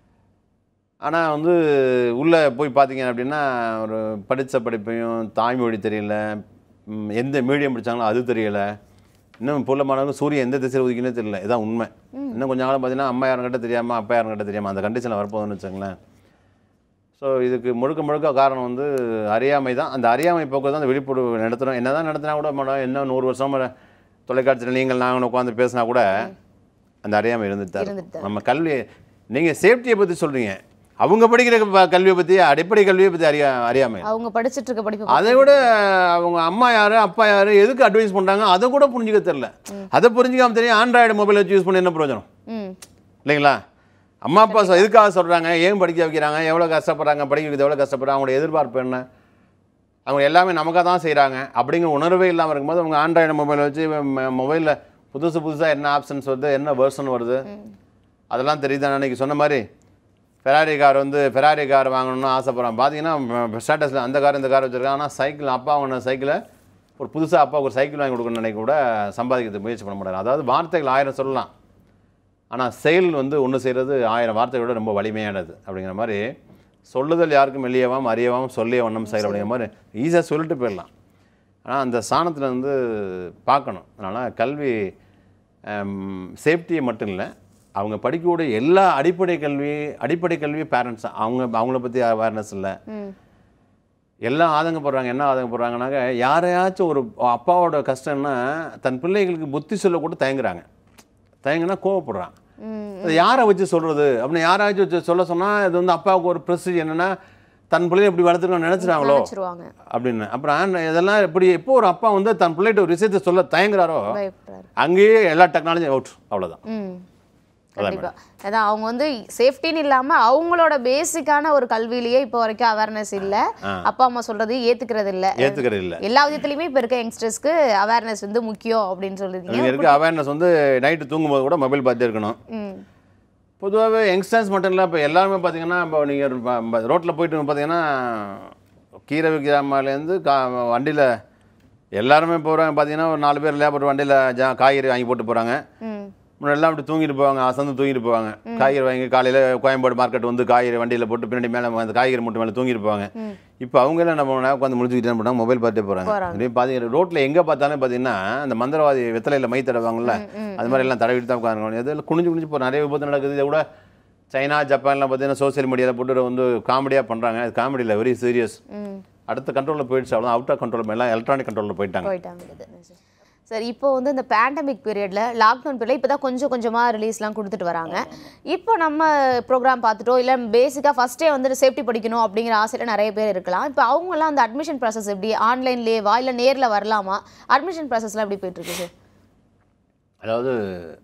ஆனால் வந்து உள்ளே போய் பார்த்தீங்க அப்படின்னா ஒரு படித்த படிப்பையும் தாய்மொழி தெரியல ம், எந்த மீடியம் படிச்சாங்களோ அது தெரியல இன்னும் இப்போ உள்ள மாணவர்கள் சூரியன் எந்த திசையில் உதிக்குன்னே தெரியல இதான் உண்மை இன்னும் கொஞ்ச நாள் பார்த்தீங்கன்னா அம்மா யாருங்கிட்ட தெரியாமல் அப்பா யாருங்கிட்ட தெரியாமல் அந்த கண்டிஷனில் வரப்போகுதுன்னு வச்சுங்களேன் ஸோ இதுக்கு முழுக்க முழுக்க காரணம் வந்து அறியாமை தான் அந்த அறியாமை போக்கு தான் அந்த விழிப்புணர்வு நடத்துகிறோம் என்ன தான் நடத்தினா கூட மேடம் என்ன நூறு வருஷம் தொலைக்காட்சியில் நீங்கள் நாங்கள் உட்காந்து பேசினா கூட அந்த அறியாமை இருந்துட்டு தான் இருந்துட்டு இருக்கும். நம்ம கல்வி நீங்கள் சேஃப்டியை பற்றி சொல்கிறீங்க அவங்க படிக்கிற ப- கல்வியை பற்றி அடிப்படை கல்வியை பற்றி அறியா அறியாமை அவங்க படிச்சிட்டு இருக்க படிப்பு அதை விட அவங்க அம்மா யார் அப்பா யார் எதுக்கு அட்வைஸ் பண்ணுறாங்க அதை கூட புரிஞ்சுக்க தெரில அதை புரிஞ்சுக்காம தெரியும் ஆண்ட்ராய்டு மொபைல் வச்சு யூஸ் பண்ணி என்ன பிரயோஜனம் ம் இல்லைங்களா அம்மா அப்பா சொ- எதுக்காக சொல்கிறாங்க ஏன் படிக்க வைக்கிறாங்க எவ்வளோ கஷ்டப்படுறாங்க படிக்க வைக்கிறது எவ்வளோ கஷ்டப்படுறாங்க அவங்களோட எதிர்பார்ப்பு என்ன அவங்க எல்லாமே நமக்காக தான் செய்கிறாங்க அப்படிங்கிற உணர்வே இல்லாமல் இருக்கும்போது அவங்க ஆண்ட்ராய்டு மொபைல் வச்சு மொபைலில் புதுசு புதுசாக என்ன ஆப்ஷன்ஸ் வருது என்ன வெர்ஷன் வருது அதெல்லாம் தெரியுது அன்னைக்கு சொன்ன மாதிரி ஃபெராரி கார் வந்து ஃபெராரி கார் வாங்கணும்னு ஆசைப்பட்றான் பார்த்தீங்கன்னா ஸ்டேட்டஸில் அந்த கார் இந்த கார் வச்சுருக்காங்க ஆனால் சைக்கிள் அப்பா வாங்கின சைக்கிளை ஒரு புதுசாக அப்பா ஒரு சைக்கிள் வாங்கி கொடுக்கணும்னு நினைக்க கூட சம்பாதிக்கிறதுக்கு முயற்சி பண்ண மாட்டாங்க அதாவது வார்த்தைகள் ஆயிரம் சொல்லலாம் ஆனால் செயல் வந்து ஒன்று செய்கிறது ஆயிரம் வார்த்தையை விட ரொம்ப வலிமையானது அப்படிங்கிற மாதிரி சொல்லுதல் யாருக்கும் மெல்லியவாம் அறியவாம் சொல்லிய வண்ணம் செயல் அப்படிங்கிற மாதிரி ஈஸியாக சொல்லிட்டு போயிடலாம் ஆனால் அந்த ஸ்தானத்தில் வந்து பார்க்கணும் அதனால் கல்வி சேஃப்டியை மட்டும் இல்லை அவங்க படிக்கக்கூடிய எல்லா அடிப்படை கல்வி அடிப்படை கல்வி பேரண்ட்ஸ் அவங்க அவங்கள பற்றி அவேர்னஸ் இல்லை ம் எல்லாம் ஆதங்கப்படுறாங்க என்ன ஆதங்கப்படுறாங்கனாக்க யாரையாச்சும் ஒரு அப்பாவோட கஷ்டம்னா தன் பிள்ளைகளுக்கு புத்தி சொல்ல கூட தயங்குறாங்க தயங்குனா கோவப்படுறான் ம் அது யாரை வச்சு சொல்கிறது அப்படின்னு யாராச்சும் வச்சு சொல்ல சொன்னால் இது வந்து அப்பாவுக்கு ஒரு ப்ரெஸ்டீஜ் என்னென்னா தன் பிள்ளைய இப்படி வளர்த்துக்கணும்னு நினச்சிட்டாங்களோ நினைச்சிருவாங்க அப்படின்னு அப்புறம் இதெல்லாம் எப்படி எப்போ ஒரு அப்பா வந்து தன் பிள்ளைகிட்ட ஒரு விஷயத்தை சொல்ல தயங்குறாரோ பயப்படுறாரு அங்கேயே எல்லா டெக்னாலஜியும் அவுட் அவ்வளோதான் ம் கண்டிப்பா அதான் அவங்க வந்து சேஃப்டின்னு இல்லாம அவங்களோட பேசிக்கான ஒரு கல்வியிலேயே இப்போ வரைக்கும் அவேர்னஸ் இல்ல அப்பா அம்மா சொல்றது ஏத்துக்கிறது இல்ல ஏற்றுக்கிறது இல்லை எல்லா விதத்துலயுமே இப்ப இருக்க யங்ஸ்டர்ஸ்க்கு அவேர்னஸ் வந்து முக்கியம் அப்படின்னு சொல்லிருக்கீங்க இங்கே இருக்க அவேர்னஸ் வந்து நைட்டு தூங்கும்போது கூட மொபைல் பார்த்துட்டே இருக்கணும் ம் பொதுவாகவே யங்ஸ்டர்ஸ் மட்டும் இல்லை இப்போ எல்லாருமே பார்த்தீங்கன்னா இப்போ நீங்கள் ரோட்டில் போயிட்டு பார்த்தீங்கன்னா கீரை விற்கிறாமலேருந்து கா வண்டியில் எல்லாருமே போகிறாங்க பார்த்தீங்கன்னா ஒரு நாலு பேர் லேபர் வண்டியில் ஜா காய்கறி வாங்கி போட்டு போகிறாங்க ம் முன்னெல்லாம் அப்படி தூங்கிட்டு போவாங்க அசந்து தூங்கிட்டு போவாங்க காய்கறி வாங்கி காலையில் கோயம்பேடு மார்க்கெட் வந்து காய்கறி வண்டியில் போட்டு பின்னாடி மேலே அந்த காய்கறி மூட்டை மேலே தூங்கிட்டு போவாங்க இப்போ அவங்க எல்லாம் என்ன பண்ணுவாங்க உட்காந்து முடிச்சுக்கிட்டு என்ன பண்ணுவாங்க மொபைல் பார்த்துட்டே போகிறாங்க போறாங்க. இப்படி பார்த்தீங்கன்னா ரோட்டில் எங்கே பார்த்தாலும் பார்த்தீங்கன்னா அந்த மந்திரவாதி வெத்தலையில் மை தடவாங்கல்ல அது மாதிரி எல்லாம் தடவிட்டு தான் உட்காருங்க இதில் குனிஞ்சு குனிஞ்சு இப்போ நிறைய விபத்து நடக்குது இதை விட சைனா ஜப்பான்லாம் பார்த்தீங்கன்னா சோஷியல் மீடியாவில் போட்டு வந்து காமெடியாக பண்ணுறாங்க அது காமெடி இல்லை வெரி சீரியஸ் ம் அடுத்த கண்ட்ரோலில் போயிடுச்சு அவ்வளோ அவுட் ஆஃப் கண்ட்ரோல் எல்லாம் எலக்ட்ரானிக் கண்ட்ரோலில் போயிட்டாங்க போயிட்டாங்க சரி இப்போ வந்து இந்த பேண்டமிக் பீரியட்ல லாக்டவுன் பீரியட்ல இப்போ தான் கொஞ்சம் கொஞ்சமாக ரிலீஸ்லாம் கொடுத்துட்டு வராங்க இப்போ நம்ம ப்ரோக்ராம் பார்த்துட்டோ இல்லை பேசிக்காக ஃபஸ்ட்டே வந்து சேஃப்டி படிக்கணும் அப்படிங்கிற ஆசையில் நிறைய பேர் இருக்கலாம் இப்போ அவங்கலாம் அந்த அட்மிஷன் ப்ராசஸ் எப்படி ஆன்லைன்லேயேவா இல்லை நேரில் வரலாமா அட்மிஷன் ப்ராசஸ்லாம் எப்படி போயிட்டு இருக்கு சார் அதாவது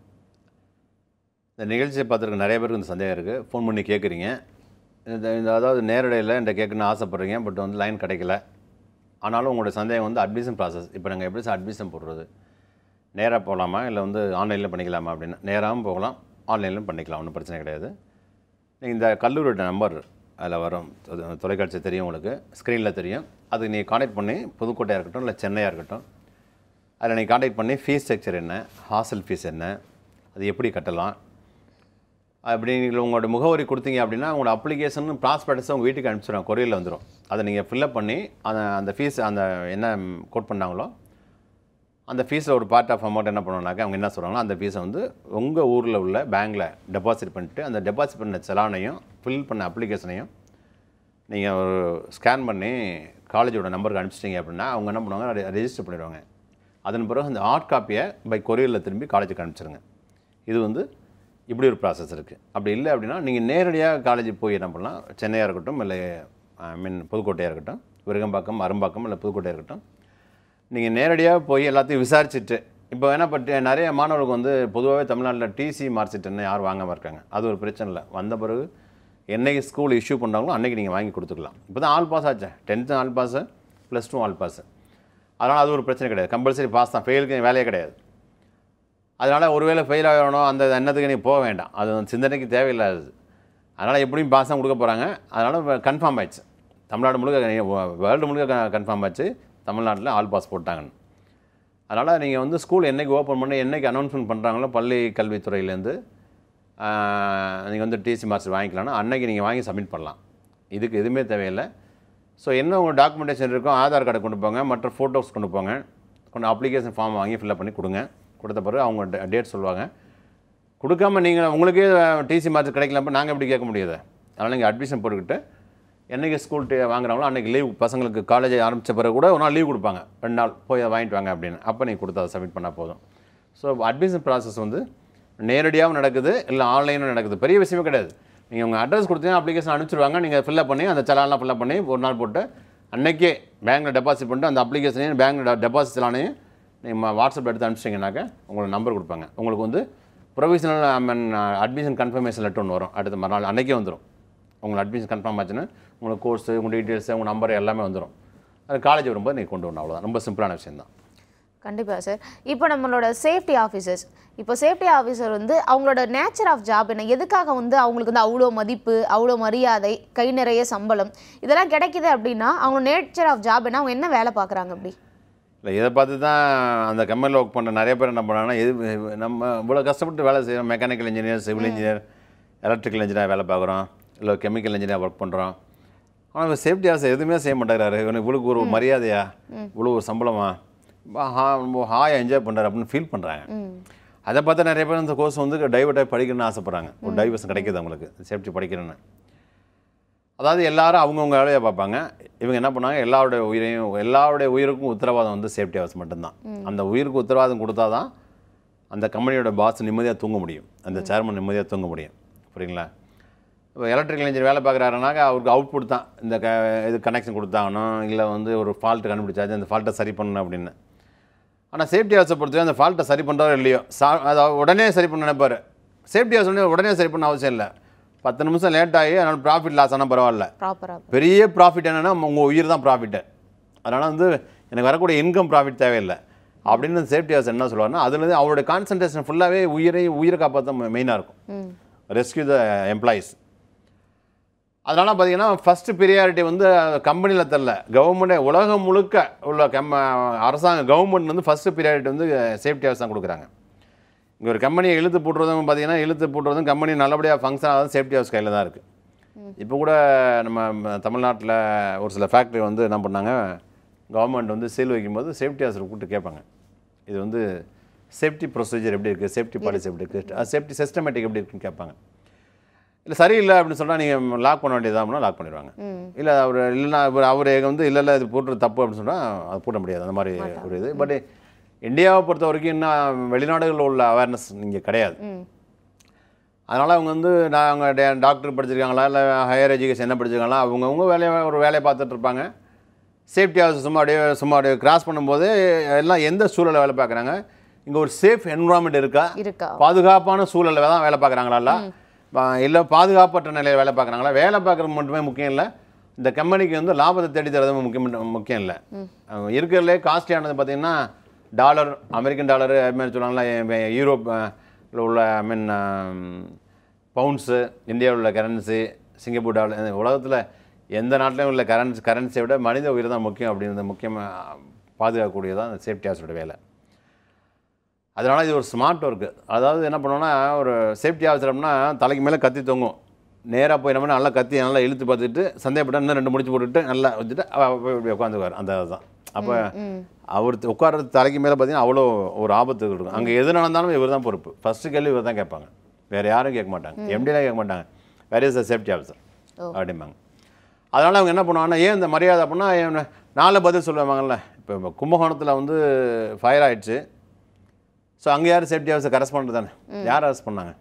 இந்த நிகழ்ச்சியை பார்த்துருக்க நிறைய பேருக்கு இந்த சந்தேகம் இருக்குது ஃபோன் பண்ணி கேட்குறீங்க இந்த இந்த அதாவது நேரடியில் என்கிட்ட கேட்கணும்னு ஆசைப்பட்றீங்க பட் வந்து லைன் கிடைக்கல ஆனாலும் உங்களோட சந்தேகம் வந்து அட்மிஷன் ப்ராசஸ் இப்போ நாங்கள் எப்படி சார் அட்மிஷன் போடுறது நேராக போகலாமா இல்லை வந்து ஆன்லைனில் பண்ணிக்கலாமா அப்படின்னு நேராகவும் போகலாம் ஆன்லைன்லையும் பண்ணிக்கலாம் ஒன்றும் பிரச்சனை கிடையாது நீங்கள் இந்த கல்லூரியோட நம்பர் அதில் வரும் தொ- தொலைக்காட்சி தெரியும் உங்களுக்கு ஸ்க்ரீனில் தெரியும் அதுக்கு நீங்கள் காண்டாக்ட் பண்ணி புதுக்கோட்டையாக இருக்கட்டும் இல்லை சென்னையாக இருக்கட்டும் அதில் நீங்கள் காண்டாக்ட் பண்ணி ஃபீஸ் ஸ்ட்ரக்சர் என்ன ஹாஸ்டல் ஃபீஸ் என்ன அது எப்படி கட்டலாம் அப்படி நீங்கள் உங்களோட முகவரி கொடுத்தீங்க அப்படின்னா உங்களோட அப்ளிகேஷன் ப்ராஸ்பெக்டஸ் உங்கள் வீட்டுக்கு அனுப்பிச்சிடுவோம் கொரியரில் வந்துடும் அதை நீங்கள் ஃபில்அப் பண்ணி அந்த அந்த ஃபீஸ் அந்த என்ன கோட் பண்ணாங்களோ அந்த ஃபீஸில் ஒரு பார்ட் ஆஃப் அமௌண்ட் என்ன பண்ணுவோம்னாக்கா அவங்க என்ன சொல்கிறாங்களோ அந்த ஃபீஸை வந்து உங்கள் ஊரில் உள்ள பேங்க்கில் டெபாசிட் பண்ணிட்டு அந்த டெபாசிட் பண்ண செலானையும் ஃபில் பண்ண அப்ளிகேஷனையும் நீங்கள் ஒரு ஸ்கேன் பண்ணி காலேஜோட நம்பருக்கு அனுப்பிச்சிட்டிங்க அப்படின்னா அவங்க என்ன பண்ணுவாங்க ரெஜிஸ்டர் பண்ணிடுவாங்க அதன் பிறகு அந்த ஹார்ட் காப்பியை பை கொரியரில் திரும்பி காலேஜுக்கு அனுப்பிச்சிருங்க இது வந்து இப்படி ஒரு ப்ராசஸ் இருக்குது அப்படி இல்லை அப்படின்னா நீங்கள் நேரடியாக காலேஜுக்கு போய் என்ன பண்ணலாம் சென்னையாக இருக்கட்டும் இல்லை ஐ மீன் புதுக்கோட்டையாக இருக்கட்டும் விருகம்பாக்கம் அரும்பாக்கம் இல்லை புதுக்கோட்டையாக இருக்கட்டும் நீங்கள் நேரடியாக போய் எல்லாத்தையும் விசாரிச்சுட்டு இப்போ என்ன பட்டு நிறைய மாணவர்களுக்கு வந்து பொதுவாகவே தமிழ்நாட்டில் டிசி மார்க்ஷீட்டுன்னு யாரும் வாங்காமல் இருக்காங்க அது ஒரு பிரச்சனை இல்லை வந்த பிறகு என்னைக்கு ஸ்கூல் இஷ்யூ பண்ணுறாங்களோ அன்றைக்கி நீங்கள் வாங்கி கொடுத்துக்கலாம் இப்போ தான் ஆல் பாஸ் ஆச்சு tenth all pass plus two all pass அதனால் அது ஒரு பிரச்சனை கிடையாது கம்பல்சரி பாஸ் தான் ஃபெயிலுக்கு வேலையே கிடையாது அதனால் ஒருவேளை ஃபெயில் ஆகணும் அந்த எண்ணத்துக்கு நீ போக வேண்டாம் அது வந்து சிந்தனைக்கு தேவையில்லாதது அதனால் எப்படியும் பாஸ் தான் கொடுக்க போகிறாங்க அதனால் கன்ஃபார்ம் ஆயிடுச்சு தமிழ்நாடு முழுக்க வேர்ல்டு முழுக்க கன்ஃபார்ம் ஆச்சு தமிழ்நாட்டில் ஆல் பாஸ் போட்டாங்கன்னு அதனால் நீங்கள் வந்து ஸ்கூல் என்னைக்கு ஓப்பன் பண்ணி என்னைக்கு அனௌன்ஸ்மெண்ட் பண்ணுறாங்களோ பள்ளி கல்வித்துறையிலேருந்து நீங்கள் வந்து டிசி மார்க்ஸ் வாங்கிக்கலாம்னா அன்னைக்கு நீங்கள் வாங்கி சப்மிட் பண்ணலாம் இதுக்கு எதுவுமே தேவையில்லை ஸோ என்ன உங்கள் டாக்குமெண்டேஷன் இருக்கோ ஆதார் கார்டை கொண்டு போங்க மற்ற ஃபோட்டோஸ் கொண்டு போங்க கொண்டு அப்ளிகேஷன் ஃபார்ம் வாங்கி ஃபில்அப் பண்ணி கொடுங்க கொடுத்த பிறகு அவங்க டேட் சொல்லுவாங்க கொடுக்காம நீங்கள் உங்களுக்கே டிசி மார்க்ஸ் கிடைக்கலப்ப நாங்கள் எப்படி கேட்க முடியாது அதனால் நீங்கள் அட்மிஷன் போட்டுக்கிட்டு என்னைக்கு ஸ்கூல் டே வாங்குறாங்களோ அன்றைக்கி லீவ் பசங்களுக்கு காலேஜ் ஆரம்பித்த பிறகு கூட ஒரு நாள் லீவ் கொடுப்பாங்க ரெண்டு நாள் போய் அதை வாங்கிட்டு வாங்க அப்படின்னு அப்போ நீங்கள் கொடுத்து அதை சப்மிட் பண்ணால் போதும் ஸோ அட்மிஷன் ப்ராசஸ் வந்து நேரடியாகவும் நடக்குது இல்லை ஆன்லைனும் நடக்குது பெரிய விஷயமே கிடையாது நீங்கள் உங்கள் அட்ரஸ் கொடுத்தீங்கன்னா அப்ளிகேஷன் அனுப்பிச்சிருவாங்க நீங்கள் ஃபில்அப் பண்ணி அந்த செலான்லாம் ஃபில்அப் பண்ணி ஒரு நாள் போட்டு அன்னைக்கே பேங்க்கில் டெபாசிட் பண்ணிட்டு அந்த அப்ளிகேஷனையும் பேங்க் டெபாசிட் செலானையும் நீங்கள் வாட்ஸ்அப் எடுத்து அனுப்பிச்சிங்கனாக்கா உங்களுக்கு நம்பர் கொடுப்பாங்க உங்களுக்கு வந்து provisional I mean admission confirmation letter ஒன்று வரும் அடுத்த மறுநாள் அன்றைக்கே வந்துடும் உங்களுக்கு அட்மிஷன் கன்ஃபார்ம் ஆச்சுன்னா உங்களுக்கு கோர்ஸு உங்கள் டீட்டெயில்ஸு உங்கள் நம்பர் எல்லாமே வந்துடும் அது காலேஜ் வரும்போது நீங்கள் கொண்டு வரணும் அவ்வளோதான் ரொம்ப சிம்பிளான விஷயம் தான் கண்டிப்பாக சார் இப்போ நம்மளோட சேஃப்டி ஆஃபீஸர்ஸ் இப்போ சேஃப்டி ஆஃபீஸர் வந்து அவங்களோட நேச்சர் ஆஃப் ஜாப் என்ன எதுக்காக வந்து அவங்களுக்கு வந்து அவ்வளோ மதிப்பு அவ்வளோ மரியாதை கை நிறைய சம்பளம் இதெல்லாம் கிடைக்குது அப்படின்னா அவங்க நேச்சர் ஆஃப் ஜாப் என்ன அவங்க என்ன வேலை பார்க்குறாங்க அப்படி இல்லை இதை பார்த்து தான் அந்த கம்பெனியில் ஒர்க் பண்ணுற நிறைய பேர் என்ன பண்ணாங்கன்னா எது நம்ம இவ்வளோ கஷ்டப்பட்டு வேலை செய்கிறோம் mechanical engineer civil engineer electrical engineer வேலை பார்க்குறோம் இல்லை கெமிக்கல் இன்ஜினியர் ஒர்க் பண்ணுறோம் ஆனால் சேஃப்டி ஆஃபீஸர் எதுவுமே செய்ய மாட்டேங்கிறாரு இவனுக்கு இவ்வளோ ஒரு மரியாதையா இவ்வளோ ஒரு சம்பளமா ரொம்ப ஹா ரொம்ப ஹாயாக என்ஜாய் பண்ணுறாரு அப்படின்னு ஃபீல் பண்ணுறாங்க ம் அதை பார்த்து நிறைய பேர் இந்த கோர்ஸ் வந்து டைவர்ட்டாக படிக்கணும்னு ஆசைப்பட்றாங்க ஒரு டைவர்ஸ் கிடைக்குது அவங்களுக்கு சேஃப்டி படிக்கணும்னு அதாவது எல்லாரும் அவங்கவுங்க வேலையை பார்ப்பாங்க இவங்க என்ன பண்ணாங்க எல்லாருடைய உயிரையும் எல்லாருடைய உயிருக்கும் உத்தரவாதம் வந்து சேஃப்டி ஹவுஸ் மட்டும்தான் அந்த உயிருக்கு உத்தரவாதம் கொடுத்தா தான் அந்த கம்பெனியோட பாஸ் நிம்மதியாக தூங்க முடியும் அந்த சேர்மன் நிம்மதியாக தூங்க முடியும் புரியுங்களா இப்போ எலக்ட்ரிக்கல் இன்ஜினியர் வேலை பார்க்குறாருனாக்கா அவருக்கு அவுட்புட் தான் இந்த க இது கனெக்ஷன் கொடுத்தாகணும் இல்லை வந்து ஒரு ஃபால்ட்டு கண்டுபிடிச்சாச்சு அந்த ஃபால்ட்டை சரி பண்ணணும் அப்படின்னு ஆனால் சேஃப்டி ஹவுஸை பொறுத்தவரை அந்த ஃபால்ட்டை சரி பண்ணுறாரோ இல்லையோ சா அதை உடனே சரி பண்ண நினைப்பாரு சேஃப்டி ஹவுஸ் வந்து உடனே சரி பண்ண அவசியம் இல்லை பத்து நிமிஷம் லேட் ஆகி அதனால் ப்ராஃபிட் லாஸ் ஆனால் பரவாயில்ல ப்ராப்பராக பெரிய ப்ராஃபிட் என்னென்னா உங்கள் உயிர் தான் ப்ராஃபிட்டு அதனால் வந்து எனக்கு வரக்கூடிய இன்கம் ப்ராஃபிட் தேவையில்லை அப்படின்னு சேஃப்டி ஹவுஸ் என்ன சொல்லுவாருன்னா அதுலேருந்து அவருடைய கான்சன்ட்ரேஷன் ஃபுல்லாகவே உயிரை உயிரை காப்பாற்ற மெயினாக இருக்கும் ம் ரெஸ்கியூ த எம்ப்ளாயீஸ் அதனால் பார்த்தீங்கன்னா ஃபஸ்ட்டு ப்ரியாரிட்டி வந்து கம்பெனியில் தரல கவர்மெண்ட்டே உலகம் முழுக்க உள்ள கம் அரசாங்க கவர்மெண்ட் வந்து ஃபஸ்ட்டு ப்ரியாரிட்டி வந்து சேஃப்டி ஹவுஸ் தான் கொடுக்குறாங்க இங்கே ஒரு கம்பெனியை இழுத்து போட்டுறதும் பார்த்தீங்கன்னா இழுத்து போட்டுறதும் கம்பெனி நல்லபடியாக ஃபங்க்ஷன் ஆகிறது சேஃப்டி ஹவுஸ் கையில் தான் இருக்குது இப்போ கூட நம்ம தமிழ்நாட்டில் ஒரு சில ஃபேக்ட்ரி வந்து என்ன பண்ணாங்க கவர்மெண்ட் வந்து சீல் வைக்கும்போது சேஃப்டி ஹவுஸில் கூப்பிட்டு கேட்பாங்க இது வந்து சேஃப்டி ப்ரொசீஜர் எப்படி இருக்குது சேஃப்டி பாலிசி எப்படி இருக்குது சேஃப்டி சிஸ்டமேட்டிக் எப்படி இருக்குன்னு கேட்பாங்க இல்லை சரியில்லை அப்படின்னு சொன்னால் நீங்கள் லாக் பண்ண வேண்டியதாம்னா லாக் பண்ணிடுவாங்க ம் இல்லை அவர் இல்லைன்னா அவர் அவர் வந்து இல்லை இல்லை இது போட்டுறது தப்பு அப்படின்னு சொன்னால் அது போட முடியாது அந்த மாதிரி ஒரு இது பட் இந்தியாவை பொறுத்த வரைக்கும் இன்னும் வெளிநாடுகளில் உள்ள அவேர்னஸ் இங்கே கிடையாது ம் அதனால் அவங்க வந்து நாங்கள் டாக்டர் படிச்சிருக்காங்களா இல்லை ஹையர் எஜுகேஷன் என்ன படிச்சிருக்காங்களா அவங்கவுங்க வேலையை ஒரு வேலையை பார்த்துட்டு இருப்பாங்க சேஃப்டி ஹவுஸ் சும்மா அப்படியே சும்மா அப்படியே கிராஸ் பண்ணும்போது எல்லாம் எந்த சூழலில் வேலை பார்க்குறாங்க இங்கே ஒரு சேஃப் என்வரான்மெண்ட் இருக்கா இருக்கா பாதுகாப்பான சூழலில் தான் வேலை பார்க்குறாங்களா இல்லை பாதுகாப்பற்ற நிலையில் வேலை பார்க்குறாங்களா வேலை பார்க்குறது மட்டுமே முக்கியம் இல்லை இந்த கம்பெனிக்கு வந்து லாபத்தை தேடி தரது முக்கியம் முக்கியம் இல்லை அஹ் இருக்கிறதுலே காஸ்ட்லியானது பார்த்தீங்கன்னா டாலர் அமெரிக்கன் டாலரு அது மாதிரி சொல்லுவாங்களா யூரோப் அஹ், ல உள்ள ஐ மீன் பவுண்ட்ஸு இந்தியாவில் உள்ள கரன்சி சிங்கப்பூர் டாலர் உலகத்தில் எந்த நாட்டிலையும் உள்ள கரன்சி கரன்சியை விட மனித உயிர் தான் முக்கியம் அப்படின்றது முக்கியமாக பாதுகாக்கக்கூடியதான் அந்த சேஃப்டி ஹவுஸோட வேலை அதனால் இது ஒரு ஸ்மார்ட் ஒர்க்கு அதாவது என்ன பண்ணுவோன்னா ஒரு சேஃப்டி அவசரம்னா தலைக்கு மேலே கத்தி தொங்கும் நேராக போய் நம்ம நல்லா கத்தி நல்லா இழுத்து பார்த்துட்டு சந்தேகப்பட்ட இன்னும் ரெண்டு முடிச்சு போட்டுட்டு நல்லா வச்சுட்டு அவ- போய் இப்படி உட்காந்துக்குவார் அந்த அதுதான் அப்போ ம் அவர் உட்கார்றது தலைக்கு மேலே பார்த்தீங்கன்னா அவ்வளோ ஒரு ஆபத்து இருக்கும் அங்கே எது நடந்தாலும் இவர் தான் பொறுப்பு ஃபஸ்ட்டு கேள்வி இவர் தான் கேட்பாங்க வேறு யாரும் கேட்க மாட்டாங்க எம்டிலாம் கேட்க மாட்டாங்க where is the safety officer oh. அப்படிம்பாங்க அதனால் அவங்க என்ன பண்ணுவாங்கன்னா ஏன் இந்த மரியாதை அப்படின்னா ஏன் நாலு பதில் சொல்லுவாங்கல்ல இப்போ இப்போ கும்பகோணத்தில் வந்து ஃபயர் ஆயிடுச்சு ஸோ அங்கே யார் சேஃப்டி ஆஃபீஸர் கரஸ்பாண்ட் தானே யார் அரெஸ்ட் பண்ணாங்க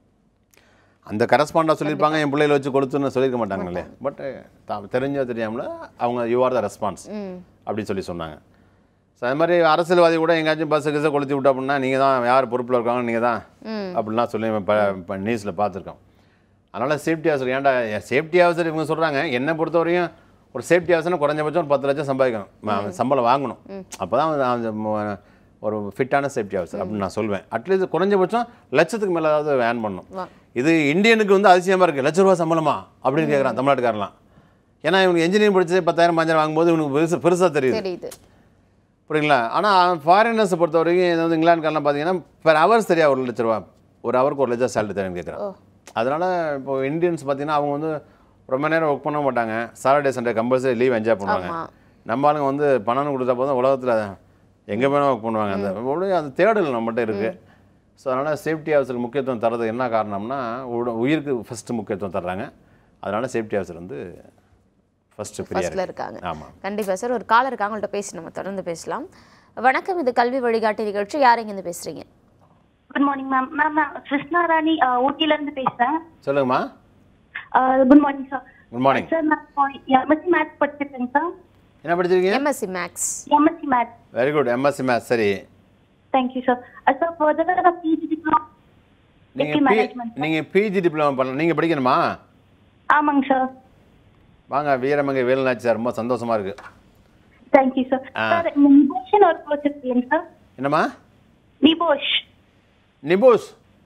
அந்த கரஸ்பாண்டாக சொல்லியிருப்பாங்க என் பிள்ளைகளை வச்சு கொடுத்துன்னு சொல்லியிருக்க மாட்டாங்களே பட் தெரிஞ்சோ தெரியாமல அவங்க யூ ஆர் த ரெஸ்பான்ஸ் ம் அப்படின்னு சொல்லி சொன்னாங்க ஸோ அது மாதிரி அரசியல்வாதி கூட எங்கேயாச்சும் பஸ்ஸு கிஸ்ஸை கொளுத்தி விட்டா அப்படின்னா நீங்கள் தான் யார் பொறுப்பில் இருக்காங்க நீங்கள் தான் ம் அப்படிலாம் சொல்லி இப்போ நியூஸில் பார்த்துருக்கோம் அதனால் சேஃப்டி ஆஃபீஸர் ஏன்டா சேஃப்டி ஆஃபீஸர் இவங்க சொல்கிறாங்க என்னை பொறுத்தவரையும் ஒரு சேஃப்டி ஆஃபீஸர்னா குறைஞ்சபட்சம் ஒரு பத்து லட்சம் சம்பாதிக்கணும் ம- சம்பளம் வாங்கணும் அப்போ தான் ஒரு ஃபிட்டான சேஃப்டி ஆஃபீஸர் அப்படின்னு நான் சொல்வேன் அட்லீஸ்ட் குறைஞ்சபட்சம் லட்சத்துக்கு மேலே ஏதாவது வேன் பண்ணணும் வா இது இந்தியனுக்கு வந்து அதிசயமாக இருக்குது லட்ச ரூபா சம்பளமா அப்படின்னு கேட்குறான் தமிழ்நாட்டுக்காரலாம் ஏன்னா இவனுக்கு இன்ஜினியரிங் படிச்சு பத்தாயிரம் பஞ்சாயிரம் வாங்கும்போது இவனுக்கு பெருசு பெருசாக தெரியுது தெரியுது புரியுங்களா ஆனால் ஃபாரினர்ஸை பொறுத்த வரைக்கும் இது வந்து இங்கிலாந்துக்காரலாம் பார்த்தீங்கன்னா பெர் ஹவர்ஸ் தெரியா ஒரு லட்ச ரூபா ஒரு ஹவருக்கு ஒரு லட்சம் சேலரி தரேன்னு கேட்குறேன் ஓ அதனால் இப்போ இந்தியன்ஸ் பார்த்தீங்கன்னா அவங்க வந்து ரொம்ப நேரம் ஒர்க் பண்ண மாட்டாங்க Saturday Sunday compulsory leave enjoy பண்ணுவாங்க ஆமா நம்ம ஆளுங்க வந்து பணம்னு கொடுத்தா போதும் உலகத்தில் எங்கே வேணால் ஒர்க் பண்ணுவாங்க அந்த ஒழுங்கு அந்த தேடல் நம்மகிட்ட இருக்குது ஸோ அதனால் சேஃப்டி ஆஃபீஸருக்கு முக்கியத்துவம் தரது என்ன காரணம்னா உட- உயிருக்கு ஃபஸ்ட்டு முக்கியத்துவம் தர்றாங்க அதனால் சேஃப்டி ஆஃபீஸர் வந்து ஃபஸ்ட்டு ஃபர்ஸ்ட்ல ஃப்ரீயாக இருக்காங்க ஆமாம் கண்டிப்பா சார் ஒரு காலர் இருக்காங்க அவங்கள்ட்ட பேசி நம்ம தொடர்ந்து பேசலாம் வணக்கம் இது கல்வி வழிகாட்டி நிகழ்ச்சி யார் இருந்து பேசுறீங்க குட் மார்னிங் மேம் மேம் நான் கிருஷ்ணா ராணி அஹ், ஊட்டில இருந்து பேசுறேன் சொல்லுங்கம்மா good morning sir good morning sir நான் எம்எஸ்சி மேத்ஸ் படிச்சிருக்கேங்க சார் என்ன படிச்சிருக்கீங்க MSc maths MSc maths very good MSc maths சரி தேங்க்யூ சார் சார் ஃபர்தராக நான் பிஜி டிப்ளமா நீங்கள் பி நீங்கள் பிஜி டிப்ளமா பண்ணலாம் நீங்கள் படிக்கணுமா ஆமாங்க சார் வாங்க வீரமங்கை வேலுநாச்சி சார் ரொம்ப சந்தோஷமாக இருக்குது தேங்க்யூ சார் சார் இந்த நிபோஷன் ஒரு கோர்ஸ் இருக்குல்லைங்க சார் என்னம்மா நிபோஷ் நிபோஸ்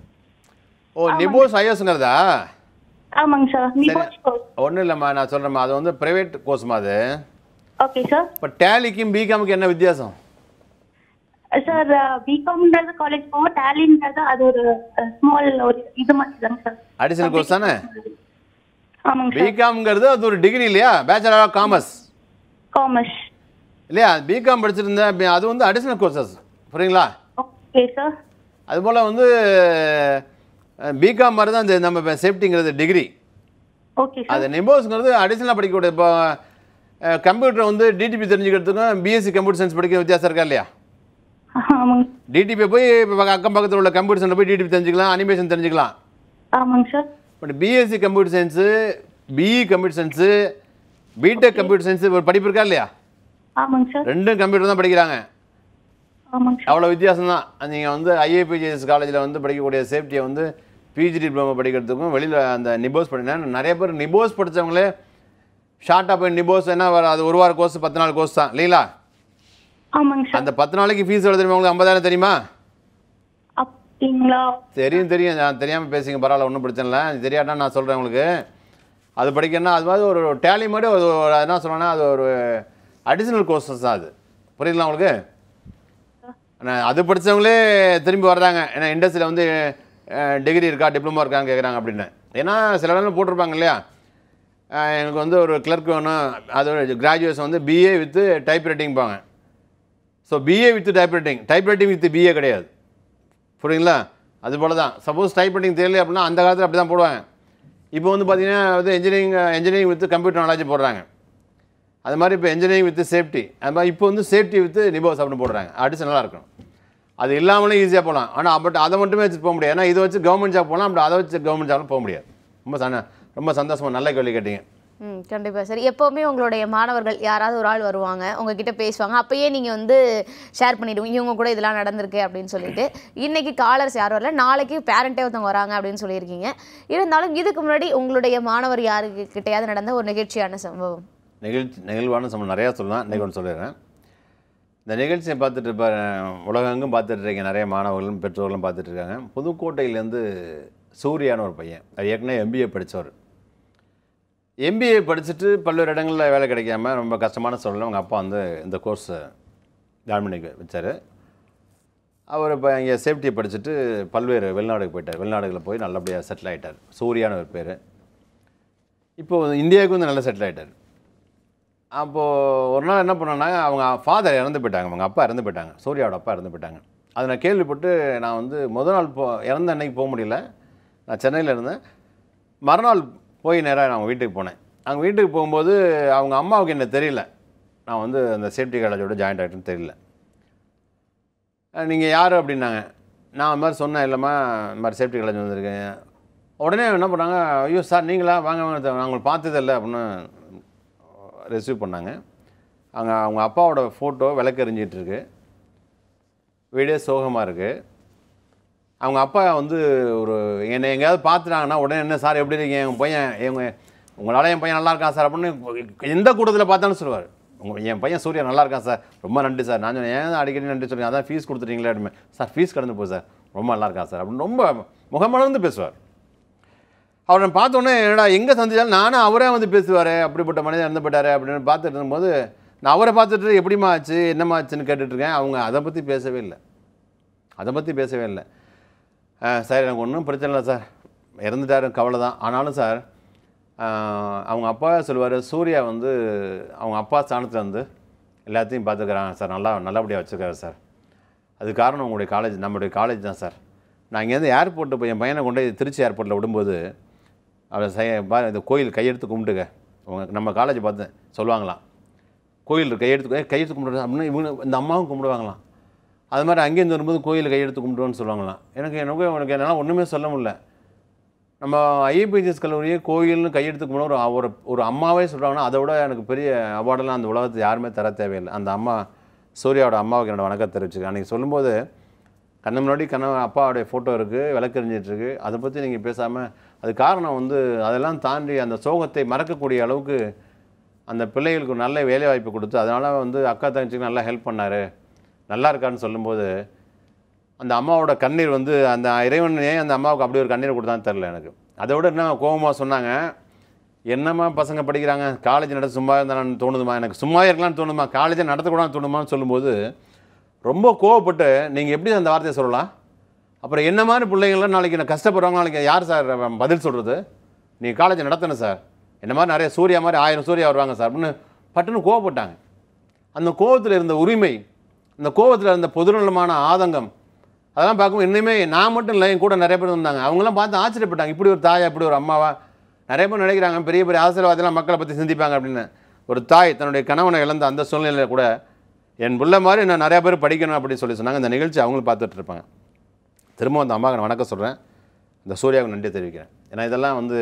ஓ நிபோஸ் ஐஎஸ்ங்கிறதா ஆமாங்க சார் நிபோஷ் கோர்ஸ் ஒன்றும் இல்லைம்மா நான் சொல்கிறேம்மா அது வந்து ப்ரைவேட் கோர்ஸ்மா அது ஓகே சார் இப்போ டேலிக்கும் பிகாமுக்கு என்ன வித்தியாசம் சார் பிகாம்ன்றது காலேஜ் போவோம் டேலின்றது அது ஒரு ஸ்மால் ஒரு இது மாதிரி தாங்க சார் அடிஷனல் கோர்ஸ் தானே ஆமாங்க சார் பிகாம்ங்கிறது அது ஒரு டிகிரி இல்லையா பேச்சுலர் ஆஃப் காமர்ஸ் காமர்ஸ் இல்லையா பிகாம் படிச்சிருந்தேன் அப்படி அது வந்து அடிஷனல் கோர்சஸ் புரியுங்களா ஓகே சார் அதுபோல் வந்து பிகாம் மாதிரி தான் இந்த நம்ம சேஃப்டிங்கிறது டிகிரி ஓகே சார் அது நிம்போஸ்ங்கிறது அடிஷனலாக படிக்கக்கூடிய இப்போ கம்ப்யூட்டர் வந்து டிடிபி தெரிஞ்சுக்கிறதுக்கும் பிஎஸ்சி கம்ப்யூட்டர் சயின்ஸ் படிக்கிற வித்தியாசம் இருக்கா இல்லையா ஆமாங்க டிடிபி போய் இப்போ அக்கம் பக்கத்தில் உள்ள கம்ப்யூட்டர் சென்டர் போய் டிடிபி தெரிஞ்சுக்கலாம் அனிமேஷன் தெரிஞ்சுக்கலாம் ஆமாங்க sir but BSc computer science BE computer science BTech computer science ஒரு படிப்பு இருக்கா இல்லையா ஆமாங்க சார் ரெண்டும் கம்ப்யூட்டர் தான் படிக்கிறாங்க ஆமாங்க சார் அவ்வளோ வித்தியாசம் தான் நீங்கள் வந்து ஐஏபிஜிஎஸ் காலேஜில் வந்து படிக்கக்கூடிய சேஃப்டியை வந்து பிஜி டிப்ளமோ படிக்கிறதுக்கும் வெளியில் அந்த நிபோஸ் படினா நிறைய பேர் நிபோஸ் படித்தவங்களே ஷார்ட்டாக போய் நிபோஸ் என்ன வர அது ஒரு வார கோர்ஸ் பத்து நாள் கோர்ஸ் தான் இல்லைங்களா ஆமாங்க சார் அந்த பத்து நாளைக்கு ஃபீஸ் எவ்வளோ தெரியுமா உங்களுக்கு ஐம்பதாயிரம் தெரியுமா அப்படிங்களா தெரியும் தெரியும் நான் தெரியாமல் பேசுங்க பரவாயில்ல ஒன்றும் பிரச்சனை இல்லை அது தெரியாட்டா நான் சொல்கிறேன் உங்களுக்கு அது படிக்கணும்னா அது மாதிரி ஒரு டேலி மாதிரி ஒரு ஒரு என்ன சொல்லணும்னா அது ஒரு அடிஷ்னல் கோர்சஸ் தான் அது புரியுதுங்களா உங்களுக்கு ஆனால் அது படித்தவங்களே திரும்பி வர்றாங்க ஏன்னா இண்டஸ்ட்ரியில் வந்து டிகிரி இருக்கா டிப்ளமோ இருக்கான்னு கேட்குறாங்க அப்படின்னு ஏன்னா சில இடத்துல போட்டிருப்பாங்க இல்லையா அஹ் எனக்கு வந்து ஒரு கிளர்க் வேணும் அதோட கிராஜுவேஷன் வந்து பிஏ வித்து டைப் ரைட்டிங் பாங்க so BA with type writing type writing with BA கிடையாது புரியுங்களா அது போல தான் சப்போஸ் டைப் ரைட்டிங் தெரியல அப்படின்னா அந்த காலத்தில் அப்படி தான் போடுவாங்க இப்போ வந்து பார்த்தீங்கன்னா வந்து engineering engineering with computer knowledge போடுறாங்க அது மாதிரி இப்போ இன்ஜினியரிங் வித் சேஃப்டி அது மாதிரி இப்போ வந்து சேஃப்டி வித் நிபோஸ் அப்படின்னு போடுறாங்க அடிஷனலாக இருக்கும் அது இல்லாமலே ஈஸியாக போகலாம் ஆனால் பட் அதை மட்டுமே வச்சு போக முடியாது ஏன்னா இதை வச்சு கவர்மெண்ட் ஜாப் போகலாம் அப்படி அதை வச்சு கவர்மெண்ட் ஜாப்ல போக முடியாது ரொம்ப சன ரொம்ப சந்தோஷமாக நல்ல கேள்வி கேட்டீங்க ம் கண்டிப்பாக சரி எப்போவுமே உங்களுடைய மாணவர்கள் யாராவது ஒரு ஆள் வருவாங்க உங்ககிட்ட பேசுவாங்க அப்பயே நீங்கள் வந்து ஷேர் பண்ணிடுவீங்க இவங்க கூட இதெல்லாம் நடந்திருக்கு அப்படின்னு சொல்லிட்டு இன்னைக்கு காலர்ஸ் யாரும் வரல நாளைக்கு பேரண்ட்டே ஒருத்தவங்க வராங்க அப்படின்னு சொல்லியிருக்கீங்க இருந்தாலும் இதுக்கு முன்னாடி உங்களுடைய மாணவர் யாருக்கு கிட்டையாவது நடந்த ஒரு நிகழ்ச்சியான சம்பவம் நிகழ்ச்சி நிகழ்வான சம்பளம் நிறையா சொல்லலாம் இன்றைக்கி ஒன்று சொல்லிடுறேன் இந்த நிகழ்ச்சியை பார்த்துட்டு இப்போ உலகெங்கும் பார்த்துட்டு இருக்கேன் நிறைய மாணவர்களும் பெற்றோர்களும் பார்த்துட்டு இருக்காங்க புதுக்கோட்டையிலேருந்து சூர்யான்னு ஒரு பையன் அது ஏற்கனவே எம்பிஏ படித்தவர் எம்பிஏ படிச்சுட்டு பல்வேறு இடங்களில் வேலை கிடைக்காம ரொம்ப கஷ்டமான சூழ்நிலை அவங்க அப்பா வந்து இந்த கோர்ஸை ஜாயின் பண்ணி வச்சார் அவர் இப்போ இங்கே சேஃப்டியை படிச்சுட்டு பல்வேறு வெளிநாடுக்கு போயிட்டார் வெளிநாடுகளில் போய் நல்லபடியாக செட்டில் ஆகிட்டார் சூர்யான்னு ஒரு பேர் இப்போது இந்தியாவுக்கு வந்து நல்லா செட்டில் ஆகிட்டார் அப்போது ஒரு நாள் என்ன பண்ணேன்னா அவங்க ஃபாதர் இறந்து போயிட்டாங்க அவங்க அப்பா இறந்து போயிட்டாங்க சூர்யாவோட அப்பா இறந்து போயிட்டாங்க அதை நான் கேள்விப்பட்டு நான் வந்து முதல் நாள் போ இறந்த அன்னைக்கு போக முடியல நான் சென்னையில் இருந்தேன் மறுநாள் போய் நேராக நான் வீட்டுக்கு போனேன் அவங்க வீட்டுக்கு போகும்போது அவங்க அம்மாவுக்கு என்ன தெரியல நான் வந்து அந்த சேஃப்டி காலேஜோட ஜாயின்ட் ஆகிட்டேன்னு தெரியல நீங்கள் யார் அப்படின்னாங்க நான் அது மாதிரி சொன்னேன் இல்லைம்மா இந்த மாதிரி சேஃப்டி காலேஜ் வந்திருக்கேன் உடனே என்ன பண்ணாங்க ஐயோ சார் நீங்களா வாங்க வாங்க நான் உங்களை பார்த்ததில்ல அப்படின்னு ரிசீவ் பண்ணாங்க அவங்க அவங்க அப்பாவோட ஃபோட்டோ விளக்கெறிஞ்சிட்டு இருக்கு வீடே சோகமாக இருக்குது அவங்க அப்பா வந்து ஒரு என்னை எங்கேயாவது பார்த்துட்டாங்கன்னா உடனே என்ன சார் எப்படி இருக்கீங்க என் பையன் எங்க உங்களால் என் பையன் நல்லா இருக்கான் சார் அப்படின்னு எந்த கூட்டத்தில் பார்த்தாலும் சொல்லுவார் உங்கள் என் பையன் சூர்யா நல்லா இருக்கான் சார் ரொம்ப நன்றி சார் நான் சொன்னேன் ஏன் அடிக்கடி நன்றி சொல்லுங்க அதான் ஃபீஸ் கொடுத்துட்டீங்களே அப்படின்னு சார் ஃபீஸ் கடந்து போ சார் ரொம்ப நல்லா இருக்கான் சார் அப்படின்னு ரொம்ப முகமலர்ந்து பேசுவார் அவரை பார்த்தோன்னே என்னடா எங்கே சந்திச்சாலும் நானும் அவரே வந்து பேசுவார் அப்படிப்பட்ட மனிதன் இறந்து போயிட்டாரு அப்படின்னு பார்த்துட்டு இருக்கும்போது நான் அவரை பார்த்துட்டு எப்படிம்மா ஆச்சு என்னம்மா ஆச்சுன்னு கேட்டுட்டு இருக்கேன் அவங்க அதை பற்றி பேசவே இல்லை அதை பற்றி பேசவே இல்லை "ஆ, சார் எனக்கு ஒன்றும் பிரச்சனை இல்லை சார் இறந்துட்டாரு கவலை தான் ஆனாலும் சார் ஆ, அவங்க அப்பா சொல்லுவார் சூர்யா வந்து அவங்க அப்பா ஸ்தானத்தில் வந்து எல்லாத்தையும் பார்த்துக்கிறாங்க சார் நல்லா நல்லபடியாக வச்சுருக்காரு சார் அது காரணம் உங்களுடைய காலேஜ் நம்மளுடைய காலேஜ் தான் சார் நான் இங்கேருந்து ஏர்போர்ட்டு போய் என் பையனை கொண்டு போய் திருச்சி ஏர்போர்ட்டில் விடும்போது அவரை செய் பா இந்த கோயில் கையெடுத்து கும்பிட்டுக்க உங்க நம்ம காலேஜ் பார்த்து சொல்லுவாங்களாம் கோயில் கையெடுத்து ஏய், கையெடுத்து கும்பிடுறது அப்படின்னு இவங்க இந்த அம்மாவும் கும்பிடுவாங்களாம் அது மாதிரி அங்கேருந்து வரும்போது கோயில் கையெடுத்து கும்பிடுவோன்னு சொல்லுவாங்களாம் எனக்கு எனக்கு எனக்கு என்னால் ஒன்றுமே சொல்ல முடியல நம்ம ஐஏபிஜிஎஸ் கல்லூரியே கோயில்னு கையெடுத்து கும்பிட ஒரு ஒரு ஒரு அம்மாவே சொல்கிறாங்கன்னா அதை விட எனக்கு பெரிய அவார்டெல்லாம் அந்த உலகத்தில் யாருமே தர தேவையில்லை அந்த அம்மா சூர்யாவோட அம்மாவுக்கு என்னோட வணக்கத்தை தெரிவிச்சுக்கேன் அன்றைக்கி சொல்லும்போது கண்ணு முன்னாடி கண்ண அப்பாவுடைய ஃபோட்டோ இருக்குது விளக்கெறிஞ்சிட்ருக்கு அதை பற்றி நீங்கள் பேசாமல் அது காரணம் வந்து அதெல்லாம் தாண்டி அந்த சோகத்தை மறக்கக்கூடிய அளவுக்கு அந்த பிள்ளைகளுக்கு ஒரு நல்ல வேலை வாய்ப்பு கொடுத்து அதனால் வந்து அக்கா தங்கச்சிக்கு நல்லா ஹெல்ப் பண்ணார் நல்லா இருக்காருன்னு சொல்லும்போது அந்த அம்மாவோட கண்ணீர் வந்து அந்த இறைவன் ஏன் அந்த அம்மாவுக்கு அப்படி ஒரு கண்ணீர் கொடுத்தான்னு தெரில எனக்கு அதை விட என்ன கோபமாக சொன்னாங்க என்னம்மா பசங்க படிக்கிறாங்க காலேஜ் நடத்த சும்மா இருந்தாலும் தோணுதுமா எனக்கு சும்மா இருக்கலாம்னு தோணுமா காலேஜை நடத்தக்கூடாதுன்னு தோணுமான்னு சொல்லும்போது ரொம்ப கோவப்பட்டு நீங்கள் எப்படி அந்த வார்த்தையை சொல்லலாம் அப்புறம் என்ன மாதிரி பிள்ளைங்களாம் நாளைக்கு நான் கஷ்டப்படுறவங்க நாளைக்கு யார் சார் பதில் சொல்கிறது நீங்கள் காலேஜ் நடத்தணும் சார் என்ன மாதிரி நிறைய சூர்யா மாதிரி ஆயிரம் சூர்யா வருவாங்க சார் அப்படின்னு பட்டுன்னு கோவப்பட்டாங்க அந்த கோவத்தில் இருந்த உரிமை அந்த கோவத்தில் இருந்த பொதுநலமான ஆதங்கம் அதெல்லாம் பார்க்கும்போது இன்னுமே நான் மட்டும் இல்லை என் கூட நிறைய பேர் இருந்தாங்க அவங்களாம் பார்த்து ஆச்சரியப்பட்டாங்க இப்படி ஒரு தாயா இப்படி ஒரு அம்மாவா நிறைய பேர் நினைக்கிறாங்க பெரிய பெரிய ஆசீர்வாதம்லாம் மக்களை பற்றி சிந்திப்பாங்க அப்படின்னு ஒரு தாய் தன்னுடைய கணவனை இழந்த அந்த சூழ்நிலையில் கூட என் புள்ள மாதிரி நான் நிறையா பேர் படிக்கணும் அப்படின்னு சொல்லி சொன்னாங்க இந்த நிகழ்ச்சி அவங்களும் பார்த்துட்டு இருப்பாங்க திரும்ப அந்த அம்மாவுக்கு நான் வணக்கம் சொல்கிறேன் இந்த சூர்யாவுக்கு நன்றி தெரிவிக்கிறேன் ஏன்னா இதெல்லாம் வந்து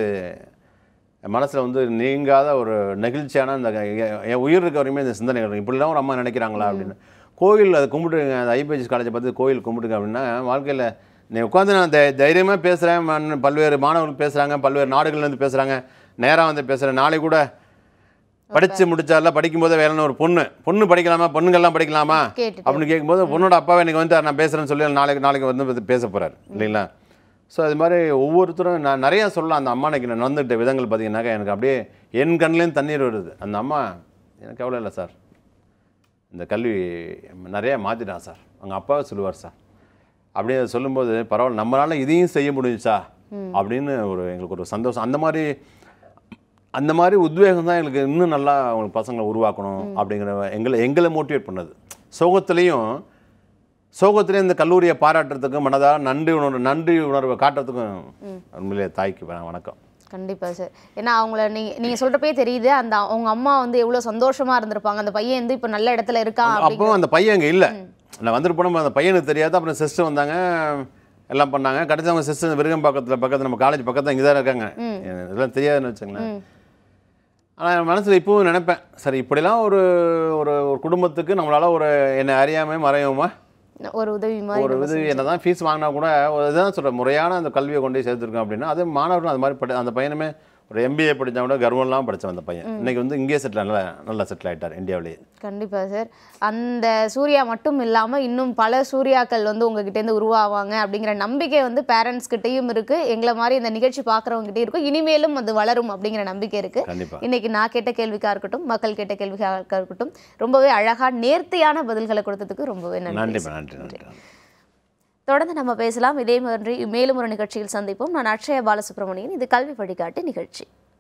என் மனசில் வந்து நீங்காத ஒரு நெகிழ்ச்சியான இந்த எ- என் உயிர் இருக்க வரையுமே இந்த சிந்தனைகள் இருக்கும். இப்படிலாம் ஒரு அம்மா நினைக்கிறாங்களா அப்படின்னு கோயில் அதை கும்பிட்டுங்க அந்த ஐபிஎஸ் காலேஜை பார்த்து கோயில் கும்பிட்டுங்க அப்படின்னா வாழ்க்கையில் நீ உட்காந்து நான் தை தைரியமாக பேசுகிறேன் பல்வேறு மாணவர்கள் பேசுகிறாங்க பல்வேறு நாடுகள்லேருந்து பேசுகிறாங்க நேராக வந்து பேசுகிறேன் நாளைக்கு கூட படித்து முடிச்சால படிக்கும்போதே வேலைன்னு ஒரு பொண்ணு பொண்ணு படிக்கலாமா பொண்ணுங்கள்லாம் படிக்கலாமா கேட்டுட்டு. அப்படின்னு கேட்கும்போது பொண்ணோட அப்பாவை இன்னைக்கு வந்து நான் பேசுகிறேன்னு சொல்லி நாளைக்கு நாளைக்கு வந்து பேச போகிறார் இல்லைங்களா ஸோ அது மாதிரி ஒவ்வொருத்தரும் நான் நிறையா சொல்லலாம் அந்த அம்மா இன்னைக்கு நான் நடந்துக்கிட்ட விதங்கள் பார்த்தீங்கன்னாக்கா எனக்கு அப்படியே என் கண்ணிலேயும் தண்ணீர் வருது அந்த அம்மா எனக்கு எவ்வளோ இல்லை சார் இந்த கல்வி நிறையா மாற்றிட்டான் சார் அவங்க அப்பாவே சொல்லுவார் சார் அப்படி அதை சொல்லும்போது பரவாயில்ல நம்மளால இதையும் செய்ய முடிஞ்சுச்சா அப்படின்னு ஒரு எங்களுக்கு ஒரு சந்தோஷம் அந்த மாதிரி அந்த மாதிரி உத்வேகம் தான் எங்களுக்கு இன்னும் நல்லா அவங்களுக்கு பசங்களை உருவாக்கணும் அப்படிங்கிற எங்களை எங்களை மோட்டிவேட் பண்ணது சோகத்துலேயும் சோகத்துலேயும் இந்த கல்லூரியை பாராட்டுறதுக்கும் மனதாக நன்றி உணர்வு நன்றி உணர்வை காட்டுறதுக்கும் உண்மையிலே தாய்க்கு வ- வணக்கம் கண்டிப்பா சார் ஏன்னா அவங்கள நீ நீங்க சொல்றப்பே தெரியுது அந்த அவங்க அம்மா வந்து எவ்வளவு சந்தோஷமா இருந்திருப்பாங்க அந்த பையன் வந்து இப்ப நல்ல இடத்துல இருக்கான் அப்போ அப்படிங்கிற அந்த பையன் அங்கே இல்லை நான் வந்துட்டு போனோம் அந்த பையனுக்கு தெரியாது அப்புறம் சிஸ்டர் வந்தாங்க எல்லாம் பண்ணாங்க கடைசி அவங்க சிஸ்டர் விருகம்பாக்கத்தில் பக்கத்தில் நம்ம காலேஜ் பக்கத்தில் இங்கே தான் இருக்காங்க இதெல்லாம் தெரியாதுன்னு வச்சுங்களேன் ஆனால் என் மனசில் இப்பவும் நினைப்பேன் சரி இப்படிலாம் ஒரு ஒரு ஒரு குடும்பத்துக்கு நம்மளால் ஒரு என்னை அறியாமல் மறையுமா ஒரு உதவி மாதிரி ஒரு நம்ம இது என்ன தான் ஃபீஸ் வாங்கினா கூட ஒரு இதுதான் சொல்கிறேன் முறையான அந்த கல்வியை கொண்டு போய் சேர்த்துருக்கோம் அப்படின்னா அது மாணவர்கள் அது மாதிரி படி அந்த பையனுமே ஒரு எம்பிஏ படித்தா கூட கர்வம்லாம் படித்தவன் அந்த பையன் இன்னைக்கு வந்து இங்கேயே செட்டில் நல்லா நல்லா செட்டில் ஆயிட்டார் இந்தியாவிலேயே கண்டிப்பா சார் அந்த சூர்யா மட்டும் இல்லாம இன்னும் பல சூர்யாக்கள் வந்து உங்ககிட்ட இருந்து உருவாவாங்க அப்படிங்கிற நம்பிக்கை வந்து பேரண்ட்ஸ் கிட்டயும் இருக்கு எங்களை மாதிரி இந்த நிகழ்ச்சி பார்க்குறவங்க கிட்டயும் இருக்கும் இனிமேலும் அது வளரும் அப்படிங்கிற நம்பிக்கை இருக்கு கண்டிப்பாக இன்னைக்கு நான் கேட்ட கேள்விக்கா இருக்கட்டும் மக்கள் கேட்ட கேள்விக்கா இருக்கட்டும் ரொம்பவே அழகா நேர்த்தியான பதில்களை கொடுத்ததுக்கு ரொம்பவே நன்றி நன்றிப்பா நன்றி நன்றி தொடர்ந்து நம்ம பேசலாம் இதே மாதிரி மேலும் ஒரு நிகழ்ச்சியில் சந்திப்போம் நான் அக்ஷயா பாலசுப்ரமணியன் இது கல்வி வழிகாட்டி நிகழ்ச்சி